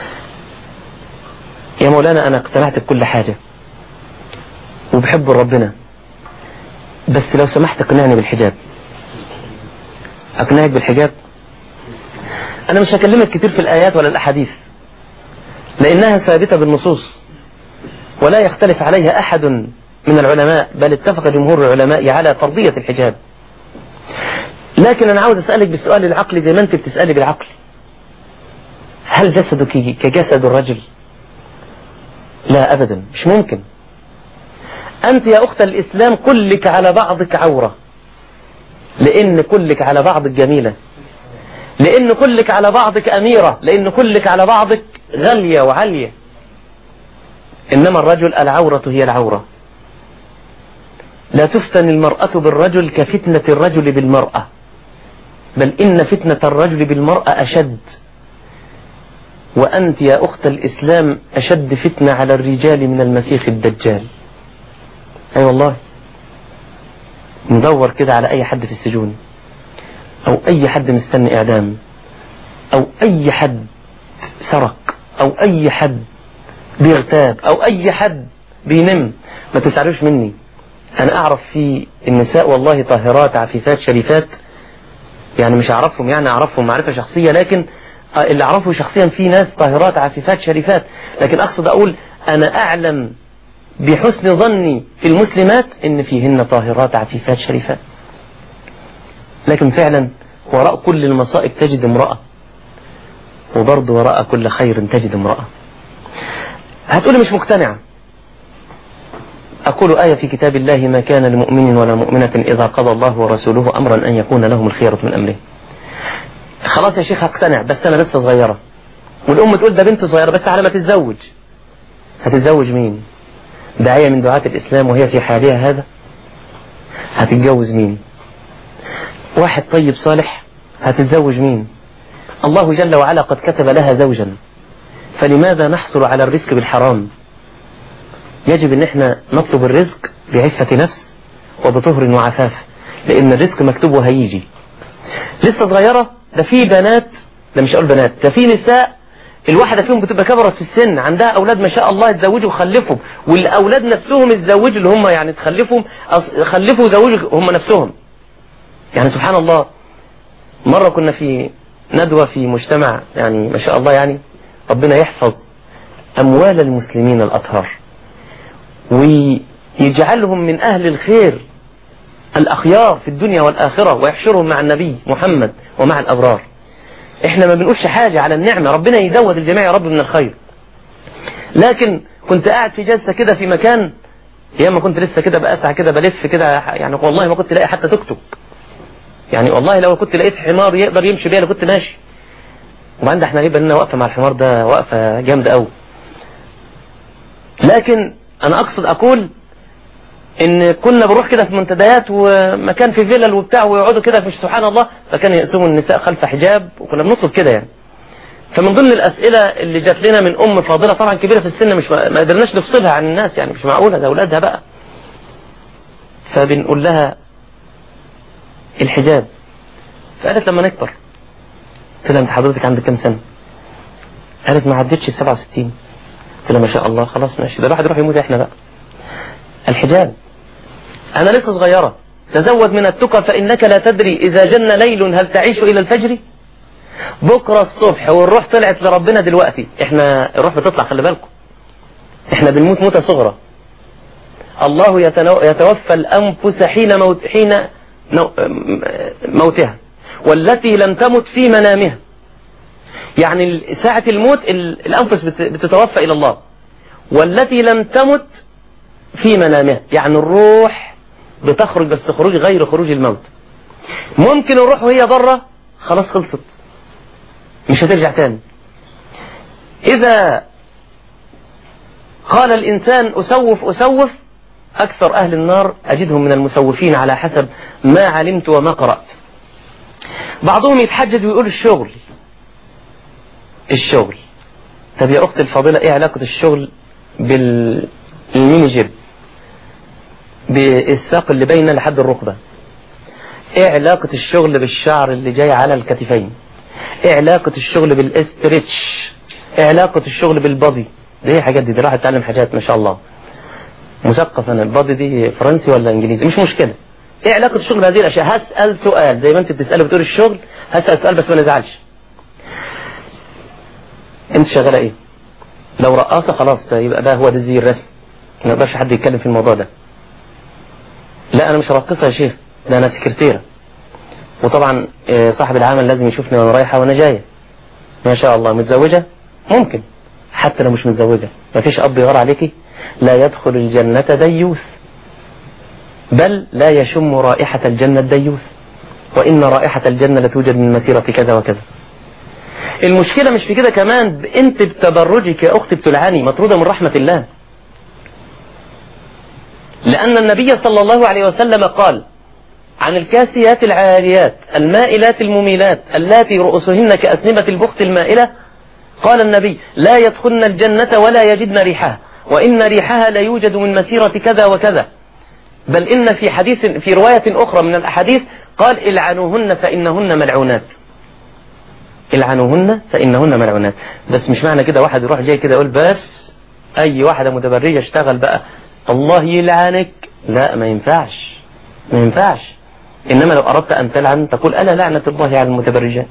يا مولانا أنا اقتنعت بكل حاجة وبحب ربنا بس لو سمحت اقنعني بالحجاب اقنعك بالحجاب انا مش هكلمك كتير في الايات ولا الاحاديث لانها ثابتة بالنصوص ولا يختلف عليها احد من العلماء بل اتفق جمهور العلماء على فرضية الحجاب لكن انا عاوز اسألك بالسؤال العقلي زي ما انت بتسألي بالعقل هل جسدك كجسد الرجل لا ابدا مش ممكن أنت يا أخت الإسلام كلك على بعضك عورة لأن كلك على بعضك جميلة لأن كلك على بعضك أميرة لأن كلك على بعضك غالية وعالية إنما الرجل العورة هي العورة لا تفتن المرأة بالرجل كفتنة الرجل بالمرأة بل إن فتنة الرجل بالمرأة أشد وأنت يا أخت الإسلام أشد فتنة على الرجال من المسيخ الدجال اي أيوة والله ندور كده على اي حد في السجون او اي حد مستني اعدام او اي حد سرق او اي حد بيغتاب او اي حد بينم ما تسعروش مني انا اعرف في النساء والله طاهرات عفيفات شريفات يعني مش اعرفهم يعني اعرفهم معرفة شخصية لكن اللي اعرفه شخصيا في ناس طاهرات عفيفات شريفات لكن اقصد اقول انا اعلم بحسن ظني في المسلمات ان فيهن طاهرات عفيفات شريفات لكن فعلا وراء كل المصائب تجد امرأة وبرضه وراء كل خير تجد امرأة هتقولي مش مقتنعة أقول آية في كتاب الله ما كان لمؤمن ولا مؤمنة إذا قضى الله ورسوله أمرا أن يكون لهم الخيرة من أمره خلاص يا شيخ هقتنع بس أنا لسه صغيرة والأم تقول ده بنت صغيرة بس على ما تتزوج هتتزوج مين داعية من دعاة الإسلام وهي في حالها هذا هتتجوز مين واحد طيب صالح هتتزوج مين الله جل وعلا قد كتب لها زوجا فلماذا نحصل على الرزق بالحرام يجب ان احنا نطلب الرزق بعفة نفس وبطهر وعفاف لان الرزق مكتوب وهيجي لسه صغيرة ده في بنات ده مش اقول بنات ده في نساء الواحدة فيهم بتبقى كبرت في السن عندها أولاد ما شاء الله اتزوجوا وخلفوا والأولاد نفسهم اتزوجوا اللي هم يعني تخلفهم خلفوا وزوجوا هم نفسهم يعني سبحان الله مرة كنا في ندوة في مجتمع يعني ما شاء الله يعني ربنا يحفظ أموال المسلمين الأطهار ويجعلهم من أهل الخير الأخيار في الدنيا والآخرة ويحشرهم مع النبي محمد ومع الأبرار احنا ما بنقولش حاجة على النعمة ربنا يزود الجميع يا رب من الخير لكن كنت قاعد في جلسة كده في مكان ايام ما كنت لسه كده بأسعى كده بلف كده يعني والله ما كنت لاقي حتى توك توك يعني والله لو كنت لقيت حمار يقدر يمشي بيها كنت ماشي وبعدين احنا هيبقى لنا وقفة مع الحمار ده وقفة جامدة قوي لكن انا اقصد اقول ان كنا بنروح كده في منتديات ومكان في فيلل وبتاع ويقعدوا كده في سبحان الله فكان يقسموا النساء خلف حجاب وكنا بنطلب كده يعني فمن ضمن الاسئله اللي جات لنا من ام فاضله طبعا كبيره في السن مش ما قدرناش نفصلها عن الناس يعني مش معقوله ده اولادها بقى فبنقول لها الحجاب فقالت لما نكبر قلت لها انت حضرتك عندك كام سنه قالت ما عدتش ال 67 قلت لها ما شاء الله خلاص ماشي ده الواحد يروح يموت احنا بقى الحجاب أنا لسه صغيرة تزود من التقى فإنك لا تدري إذا جن ليل هل تعيش إلى الفجر بكرة الصبح والروح طلعت لربنا دلوقتي احنا الروح بتطلع خلي بالكم احنا بنموت موتة صغرى الله يتنو... يتوفى الأنفس حين موت حين نو... موتها والتي لم تمت في منامها يعني ساعة الموت الأنفس بت... بتتوفى إلى الله والتي لم تمت في منامها يعني الروح بتخرج بس خروج غير خروج الموت ممكن نروح وهي بره خلاص خلصت مش هترجع تاني إذا قال الإنسان أسوف أسوف أكثر أهل النار أجدهم من المسوفين على حسب ما علمت وما قرأت بعضهم يتحجج ويقول الشغل الشغل طب يا أختي الفاضلة إيه علاقة الشغل بالميني جيب بالساق اللي باينة لحد الركبة ايه علاقة الشغل بالشعر اللي جاي على الكتفين ايه علاقة الشغل بالاسترتش ايه علاقة الشغل بالبادي دي ايه حاجات دي دي راح اتعلم حاجات ما شاء الله مثقف انا البادي دي فرنسي ولا انجليزي مش مشكلة ايه علاقة الشغل بهذه الاشياء هسأل سؤال زي ما انت بتسأله بتقول الشغل هسأل سؤال بس ما نزعلش انت شغالة ايه لو رقاصة خلاص يبقى ده هو ده زي الرسم ما يقدرش حد يتكلم في الموضوع ده لا انا مش راقصة يا شيخ ده انا سكرتيرة وطبعا صاحب العمل لازم يشوفني وانا رايحة وانا جاية ما شاء الله متزوجة ممكن حتى لو مش متزوجة ما فيش اب يغار عليكي لا يدخل الجنة ديوث بل لا يشم رائحة الجنة الديوث وإن رائحة الجنة لتوجد من مسيرة كذا وكذا المشكلة مش في كده كمان انت بتبرجك يا اختي بتلعاني مطرودة من رحمة الله لأن النبي صلى الله عليه وسلم قال عن الكاسيات العاريات المائلات المميلات اللاتي رؤوسهن كأسنمة البخت المائلة قال النبي لا يدخلن الجنة ولا يجدن ريحها وإن ريحها لا يوجد من مسيرة كذا وكذا بل إن في حديث في رواية أخرى من الأحاديث قال العنوهن فإنهن ملعونات العنوهن فإنهن ملعونات بس مش معنى كده واحد يروح جاي كده يقول بس أي واحدة متبرجة اشتغل بقى الله يلعنك لا ما ينفعش ما ينفعش إنما لو أردت أن تلعن تقول ألا لعنة الله على المتبرجات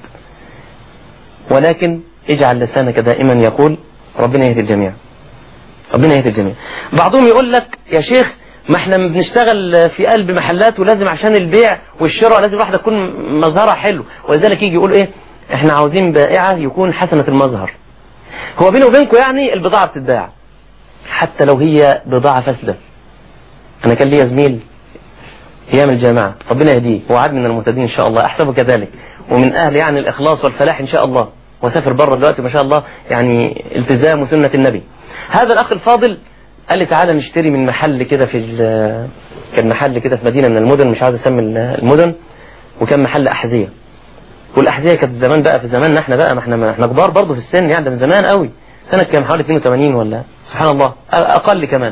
ولكن اجعل لسانك دائما يقول ربنا يهدي الجميع ربنا يهدي الجميع بعضهم يقول لك يا شيخ ما احنا بنشتغل في قلب محلات ولازم عشان البيع والشراء لازم الواحدة تكون مظهرها حلو ولذلك يجي يقول ايه احنا عاوزين بائعة يكون حسنة المظهر هو بيني وبينكم يعني البضاعة بتتباع حتى لو هي بضاعة فاسدة انا كان ليا زميل ايام الجامعة ربنا يهديه هو عاد من المهتدين ان شاء الله احسبه كذلك ومن اهل يعني الاخلاص والفلاح ان شاء الله وسافر بره دلوقتي ما شاء الله يعني التزام وسنة النبي هذا الاخ الفاضل قال لي تعالى نشتري من محل كده في كان محل كده في مدينة من المدن مش عايز اسمي المدن وكان محل احذية والاحذية كانت زمان بقى في زماننا احنا بقى ما احنا ما احنا كبار برضه في السن يعني ده من زمان قوي سنة كام حوالي 82 ولا سبحان الله اقل كمان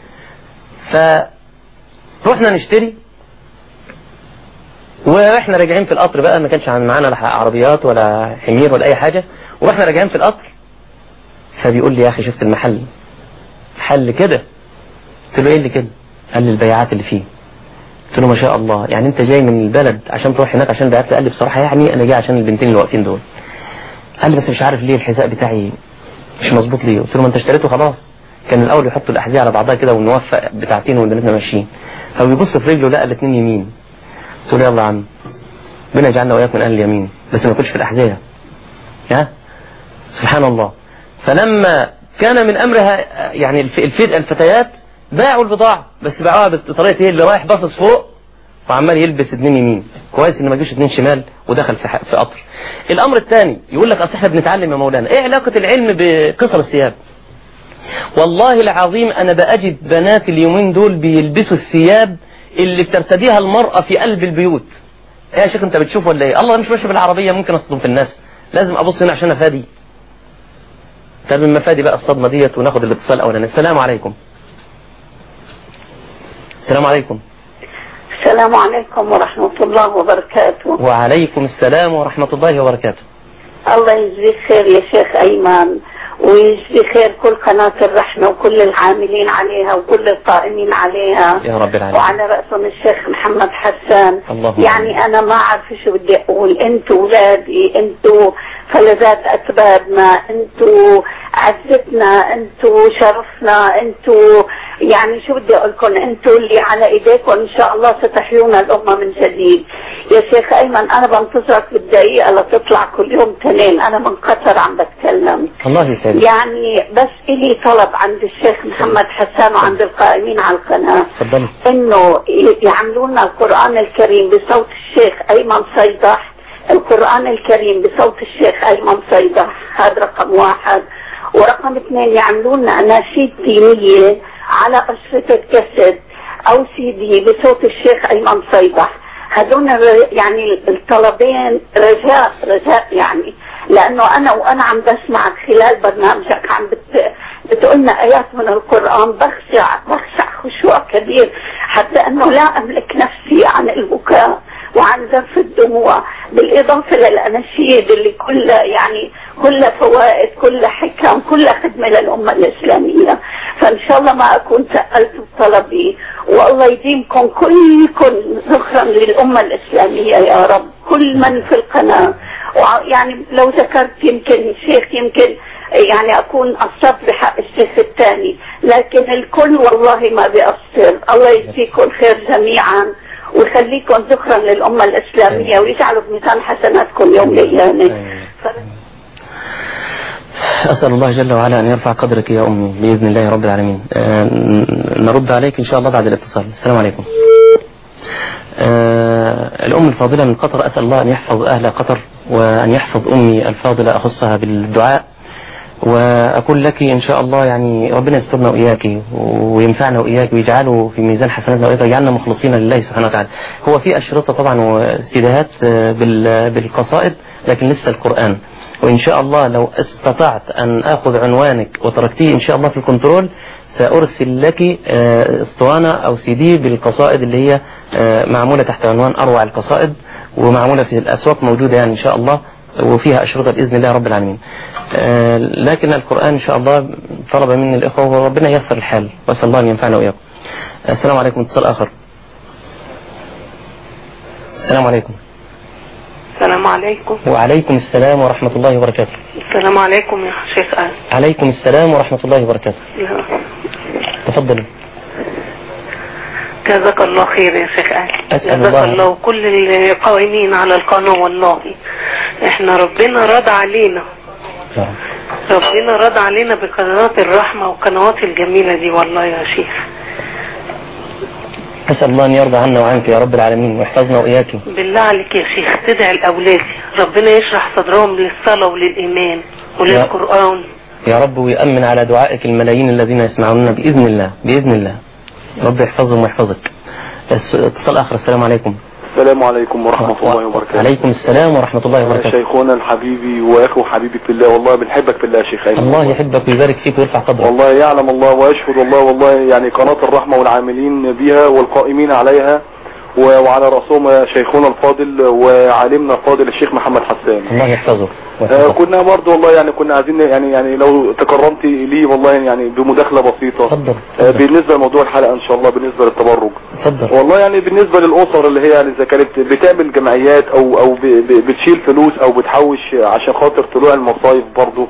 فرحنا نشتري واحنا راجعين في القطر بقى ما كانش معانا لا عربيات ولا حمير ولا اي حاجة واحنا راجعين في القطر فبيقول لي يا اخي شفت المحل محل كده قلت له ايه اللي كده قال لي البيعات اللي فيه قلت له ما شاء الله يعني انت جاي من البلد عشان تروح هناك عشان بيعات قال لي بصراحة يعني انا جاي عشان البنتين اللي واقفين دول قال لي بس مش عارف ليه الحذاء بتاعي مش مظبوط ليه قلت له ما انت اشتريته خلاص كان الاول يحطوا الاحذيه على بعضها كده ونوفق بتاعتين وبناتنا ماشيين فبيبص في رجله لقى الاثنين يمين قلت له يلا يا عم ربنا يجعلنا واياك من اهل اليمين بس ما ياكلش في الاحذيه ها سبحان الله فلما كان من امرها يعني الفئة الفتيات باعوا البضاعة بس باعوها بطريقة ايه اللي رايح باصص فوق وعمال يلبس اتنين يمين كويس ان ما جوش اتنين شمال ودخل في في قطر الامر الثاني يقول لك اصل احنا بنتعلم يا مولانا ايه علاقة العلم بقصر الثياب والله العظيم انا باجد بنات اليومين دول بيلبسوا الثياب اللي بترتديها المرأة في قلب البيوت ايه يا شيخ انت بتشوف ولا ايه الله مش ماشي بالعربية ممكن اصدم في الناس لازم ابص هنا عشان افادي طب من مفادي بقى الصدمة ديت وناخد الاتصال اولا السلام عليكم السلام عليكم السلام عليكم ورحمة الله وبركاته وعليكم السلام ورحمة الله وبركاته الله يجزيك خير يا شيخ أيمن ويجزي خير كل قناة الرحمة وكل العاملين عليها وكل القائمين عليها يا رب العالمين وعلى رأسهم الشيخ محمد حسان اللهم يعني أنا ما أعرف شو بدي أقول أنتوا أولادي أنتوا فلذات أكبادنا أنتوا عزتنا أنتوا شرفنا أنتوا يعني شو بدي اقول لكم انتم اللي على ايديكم ان شاء الله ستحيون الامه من جديد يا شيخ ايمن انا بنتظرك بالدقيقه لتطلع كل يوم تنين انا من قطر عم بتكلم الله يسعدك يعني بس إلي طلب عند الشيخ محمد حسان وعند القائمين على القناة تفضلي انه ي- يعملوا لنا القرآن الكريم بصوت الشيخ ايمن صيدح القرآن الكريم بصوت الشيخ ايمن صيدح هذا رقم واحد ورقم اثنين يعملوا لنا اناشيد دينية على أشرطة كاسيت او سي دي بصوت الشيخ ايمن صيدح هذول الر- يعني الطلبين رجاء رجاء يعني لانه انا وانا عم بسمعك خلال برنامجك عم بت... بتقولنا ايات من القران بخشع بخشع خشوع كبير حتى انه لا املك نفسي عن البكاء وعن ذرف الدموع بالاضافه للاناشيد اللي كلها يعني كلها فوائد كلها حكم كلها خدمه للامه الاسلاميه فان شاء الله ما اكون ثقلت بطلبي والله يديمكم كلكم ذكرا للامه الاسلاميه يا رب كل من في القناه وع- يعني لو ذكرت يمكن شيخ يمكن يعني اكون قصرت بحق الشيخ الثاني لكن الكل والله ما بيقصر الله يجزيكم خير جميعا ويخليكم ذكرا للامه الاسلاميه ويجعلوا بميزان حسناتكم يوم القيامه ف- أسأل الله جل وعلا أن يرفع قدرك يا أمي بإذن الله رب العالمين آه، ن- نرد عليك إن شاء الله بعد الاتصال السلام عليكم آه، الأم الفاضلة من قطر أسأل الله أن يحفظ أهل قطر وأن يحفظ أمي الفاضلة أخصها بالدعاء وأقول لك إن شاء الله يعني ربنا يسترنا وإياك وينفعنا وإياك ويجعله في ميزان حسناتنا وإياك ويجعلنا مخلصين لله سبحانه وتعالى هو في أشرطة طبعا وسيديهات آه، بال- بالقصائد لكن لسه القرآن وإن شاء الله لو استطعت أن أخذ عنوانك وتركتيه إن شاء الله في الكنترول سأرسل لك آه، اسطوانة أو سي دي بالقصائد اللي هي آه، معمولة تحت عنوان أروع القصائد ومعمولة في الأسواق موجودة يعني إن شاء الله وفيها أشرطة بإذن الله رب العالمين آه، لكن القرآن إن شاء الله طلب مني الإخوة وربنا يسر الحال وأسأل الله أن ينفعنا وإياكم السلام عليكم اتصال آخر السلام عليكم السلام عليكم وعليكم السلام ورحمة الله وبركاته السلام عليكم يا شيخ آل عليكم السلام ورحمة الله وبركاته تفضلوا جزاك الله خير يا شيخ آل أسأل جزاك الله. الله وكل القائمين على القناة والله احنا ربنا رضى علينا يا رب. ربنا رضى علينا بقنوات الرحمة والقنوات الجميلة دي والله يا شيخ أسأل الله أن يرضى عنا وعنك يا رب العالمين ويحفظنا وإياك بالله عليك يا شيخ تدعي لأولادي ربنا يشرح صدرهم للصلاة وللإيمان وللقرآن يا رب ويأمن على دعائك الملايين الذين يسمعوننا بإذن الله بإذن الله رب يحفظهم ويحفظك الس- اتصال آخر السلام عليكم السلام عليكم ورحمة الله وبركاته عليكم السلام ورحمة الله وبركاته شيخنا الحبيبي واخو حبيبي في الله والله بنحبك في الله يا شيخ أيمن الله يحبك ويبارك فيك ويرفع قدرك والله يعلم الله ويشهد الله والله يعني قناة الرحمة والعاملين بها والقائمين عليها و- وعلى رأسهم شيخنا الفاضل وعالمنا الفاضل الشيخ محمد حسان الله يحفظك آه ويحفظك. كنا برضه والله يعني كنا عايزين يعني يعني لو تكرمتي لي والله يعني بمداخلة بسيطة اتفضل آه اتفضل بالنسبة لموضوع الحلقة ان شاء الله بالنسبة للتبرج اتفضل والله يعني بالنسبة للأسر اللي هي يعني إذا كانت بتعمل جمعيات أو أو ب- ب- بتشيل فلوس أو بتحوش عشان خاطر طلوع المصايف برضه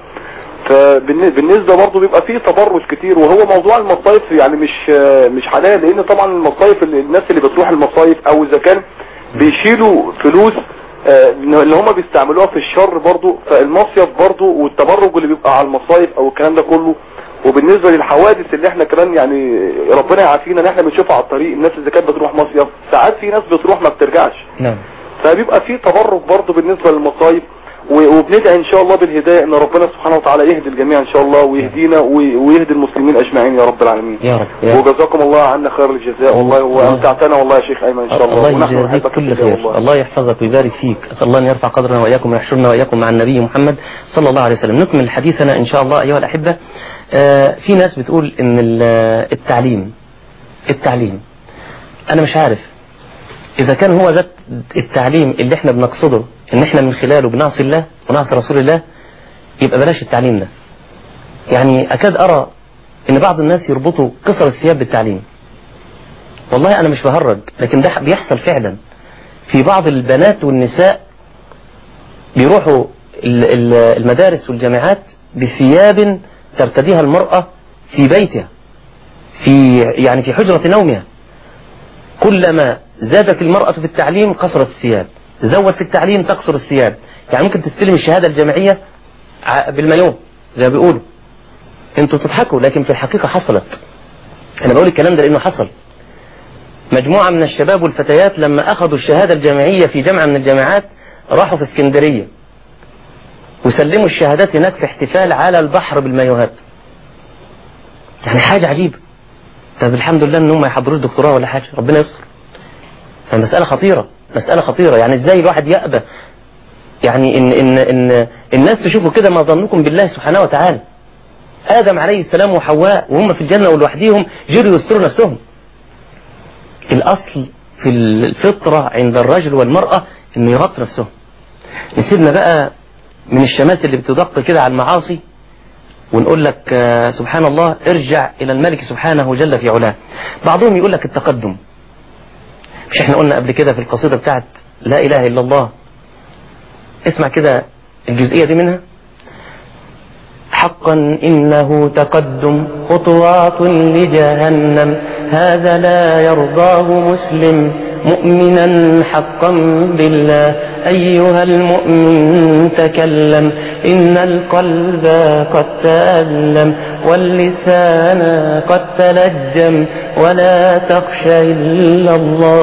فبالنسبة برضه بيبقى فيه تبرج كتير وهو موضوع المصايف يعني مش مش حلال لأن طبعا المصايف اللي- الناس اللي بتروح المصايف أو إذا كان بيشيلوا فلوس آه، اللي هم بيستعملوها في الشر برضه فالمصيف برضه والتبرج اللي بيبقى على المصايف أو الكلام ده كله وبالنسبة للحوادث اللي احنا كمان يعني ربنا يعافينا ان احنا بنشوفها على الطريق الناس اللي كانت بتروح مصيف ساعات في ناس بتروح ما بترجعش نعم فبيبقى في تبرك برضه بالنسبة للمصايف و- وبندعي ان شاء الله بالهداية ان ربنا سبحانه وتعالى يهدي الجميع ان شاء الله ويهدينا وي- ويهدي المسلمين اجمعين يا رب العالمين يا رب يا رب وجزاكم الله عنا خير الجزاء والله وامتعتنا والله يا شيخ ايمن ان شاء الله الله ونحن يجازيك نحبك في كل الله خير والله الله يحفظك ويبارك فيك أسأل الله أن يرفع قدرنا وإياكم ويحشرنا وإياكم مع النبي محمد صلى الله عليه وسلم نكمل حديثنا إن شاء الله أيها الأحبة آه في ناس بتقول إن ال- التعليم التعليم أنا مش عارف إذا كان هو ده التعليم اللي احنا بنقصده إن احنا من خلاله بنعصي الله ونعصي رسول الله يبقى بلاش التعليم ده يعني أكاد أرى إن بعض الناس يربطوا قصر الثياب بالتعليم والله أنا مش بهرج لكن ده بيحصل فعلا في بعض البنات والنساء بيروحوا ال- ال- المدارس والجامعات بثياب ترتديها المرأة في بيتها في يعني في حجرة نومها كلما زادت المرأة في التعليم قصرت الثياب زود في التعليم تقصر الثياب يعني ممكن تستلم الشهادة الجامعية ع- بالمايوه زي ما بيقولوا انتوا تضحكوا لكن في الحقيقة حصلت انا بقول الكلام ده لانه حصل مجموعة من الشباب والفتيات لما اخذوا الشهادة الجامعية في جامعة من الجامعات راحوا في اسكندرية وسلموا الشهادات هناك في احتفال على البحر بالمايوهات يعني حاجة عجيبة طب الحمد لله ان هم ما يحضروش دكتوراه ولا حاجة ربنا يستر فمسألة خطيرة مسألة خطيرة يعني ازاي الواحد يأبى يعني ان ان ان الناس تشوفوا كده ما ظنكم بالله سبحانه وتعالى آدم عليه السلام وحواء وهم في الجنة ولوحديهم جروا يستروا نفسهم الأصل في الفطرة عند الرجل والمرأة انه يغطوا نفسهم نسيبنا بقى من الشماس اللي بتدق كده على المعاصي ونقول لك آه، سبحان الله ارجع إلى الملك سبحانه جل في علاه بعضهم يقول لك التقدم مش احنا قلنا قبل كده في القصيدة بتاعت لا إله إلا الله اسمع كده الجزئية دي منها حقا إنه تقدم خطوات لجهنم هذا لا يرضاه مسلم مؤمنا حقا بالله أيها المؤمن تكلم إن القلب قد تألم واللسان قد تلجم ولا تخشى إلا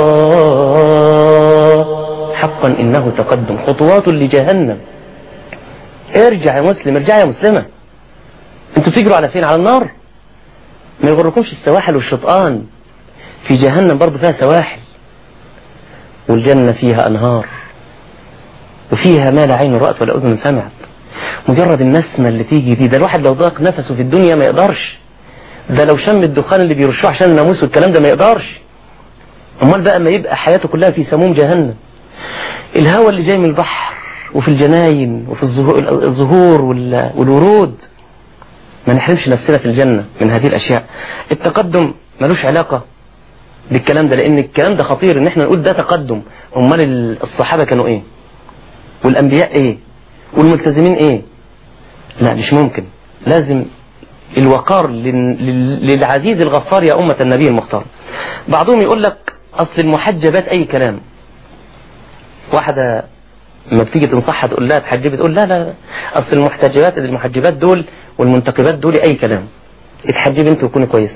الله حقا إنه تقدم خطوات لجهنم ارجع يا مسلم ارجع يا مسلمة انتوا بتجروا على فين على النار ما يغركمش السواحل والشطآن في جهنم برضه فيها سواحل والجنة فيها أنهار وفيها ما لا عين رأت ولا أذن سمعت مجرد النسمة اللي تيجي دي ده الواحد لو ضاق نفسه في الدنيا ما يقدرش ده لو شم الدخان اللي بيرشوه عشان الناموس والكلام ده ما يقدرش امال بقى ما يبقى حياته كلها في سموم جهنم الهواء اللي جاي من البحر وفي الجناين وفي الزهور, الزهور وال- والورود ما نحرمش نفسنا في الجنة من هذه الأشياء التقدم ملوش علاقة بالكلام ده لأن الكلام ده خطير إن احنا نقول ده تقدم أمال ال- الصحابة كانوا إيه والأنبياء إيه والملتزمين إيه لا مش ممكن لازم الوقار لل- لل- للعزيز الغفار يا أمة النبي المختار بعضهم يقول لك أصل المحجبات أي كلام واحدة لما بتيجي تنصحها تقول لها تحجبي تقول لا لا لا. اصل المحتجبات المحجبات دول والمنتقبات دول اي كلام اتحجبي انت وكوني كويسه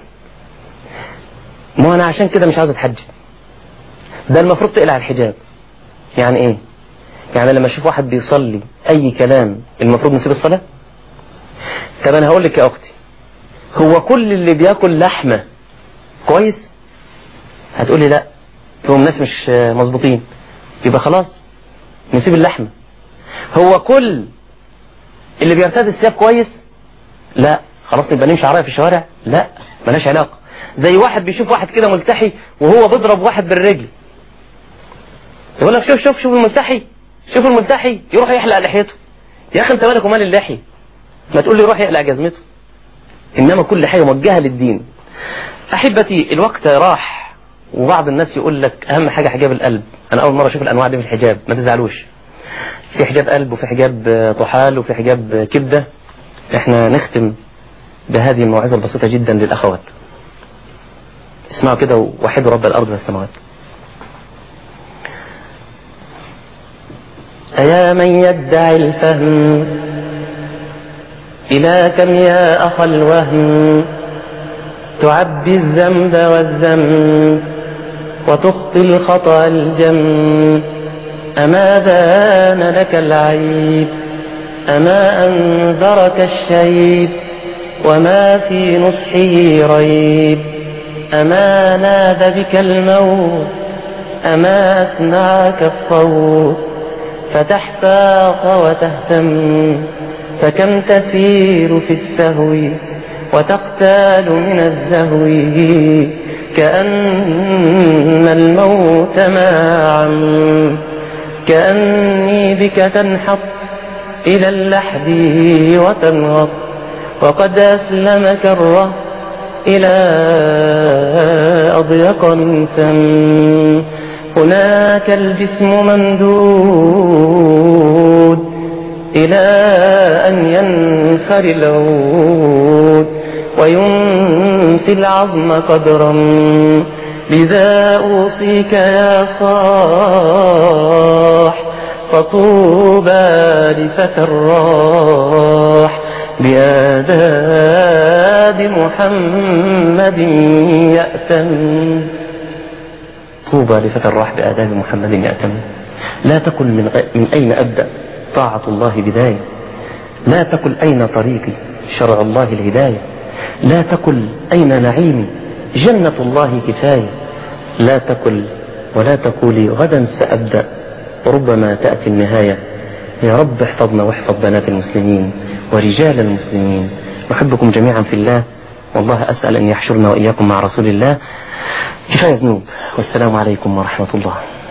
ما انا عشان كده مش عاوز اتحجب ده المفروض تقلع الحجاب يعني ايه يعني لما اشوف واحد بيصلي اي كلام المفروض نسيب الصلاه طب انا هقول لك يا اختي هو كل اللي بياكل لحمه كويس هتقولي لا هم ناس مش آه، مظبوطين يبقى خلاص نسيب اللحمة هو كل اللي بيرتدي الثياب كويس لا خلاص نبقى نمشي عرايا في الشوارع لا ملهاش علاقة زي واحد بيشوف واحد كده ملتحي وهو بيضرب واحد بالرجل يقول لك شوف شوف شوف الملتحي شوف الملتحي يروح يحلق لحيته يا اخي انت مالك ومال اللحية ما تقول لي يروح يحلق جزمته انما كل حاجة موجهة للدين احبتي الوقت راح وبعض الناس يقول لك اهم حاجة حجاب القلب انا اول مرة اشوف الانواع دي في الحجاب ما تزعلوش في حجاب قلب وفي حجاب آه، طحال وفي حجاب آه، كبدة احنا نختم بهذه الموعظة البسيطة جدا للاخوات اسمعوا كده ووحدوا رب الارض والسماوات أيا من يدعي الفهم إلى كم يا أخ الوهم تعبي الذنب والذم وتخطي الخطأ الجم أما بان لك العيب أما أنذرك الشيب وما في نصحه ريب أما نادى بك الموت أما أسمعك الصوت فتحتاط وتهتم فكم تسير في السهو وتقتال من الزهو كأن الموت معا كأني بك تنحط إلى اللحد وتنغط وقد أسلمك الرهب إلى أضيق من سم هناك الجسم ممدود إلى أن ينخر العود وينفي العظم قدرا لذا أوصيك يا صاح فطوبى لفتى الراح بآداب محمد يأتم طوبى لفتى الراح بآداب محمد يأتم لا تقل من, غ... من أين أبدأ طاعة الله بداية لا تقل أين طريقي شرع الله الهداية لا تقل أين نعيمي جنة الله كفاية لا تقل ولا تقولي غدا سأبدأ ربما تأتي النهاية يا رب احفظنا واحفظ بنات المسلمين ورجال المسلمين نحبكم جميعا في الله والله أسأل أن يحشرنا وإياكم مع رسول الله كفاية ذنوب والسلام عليكم ورحمة الله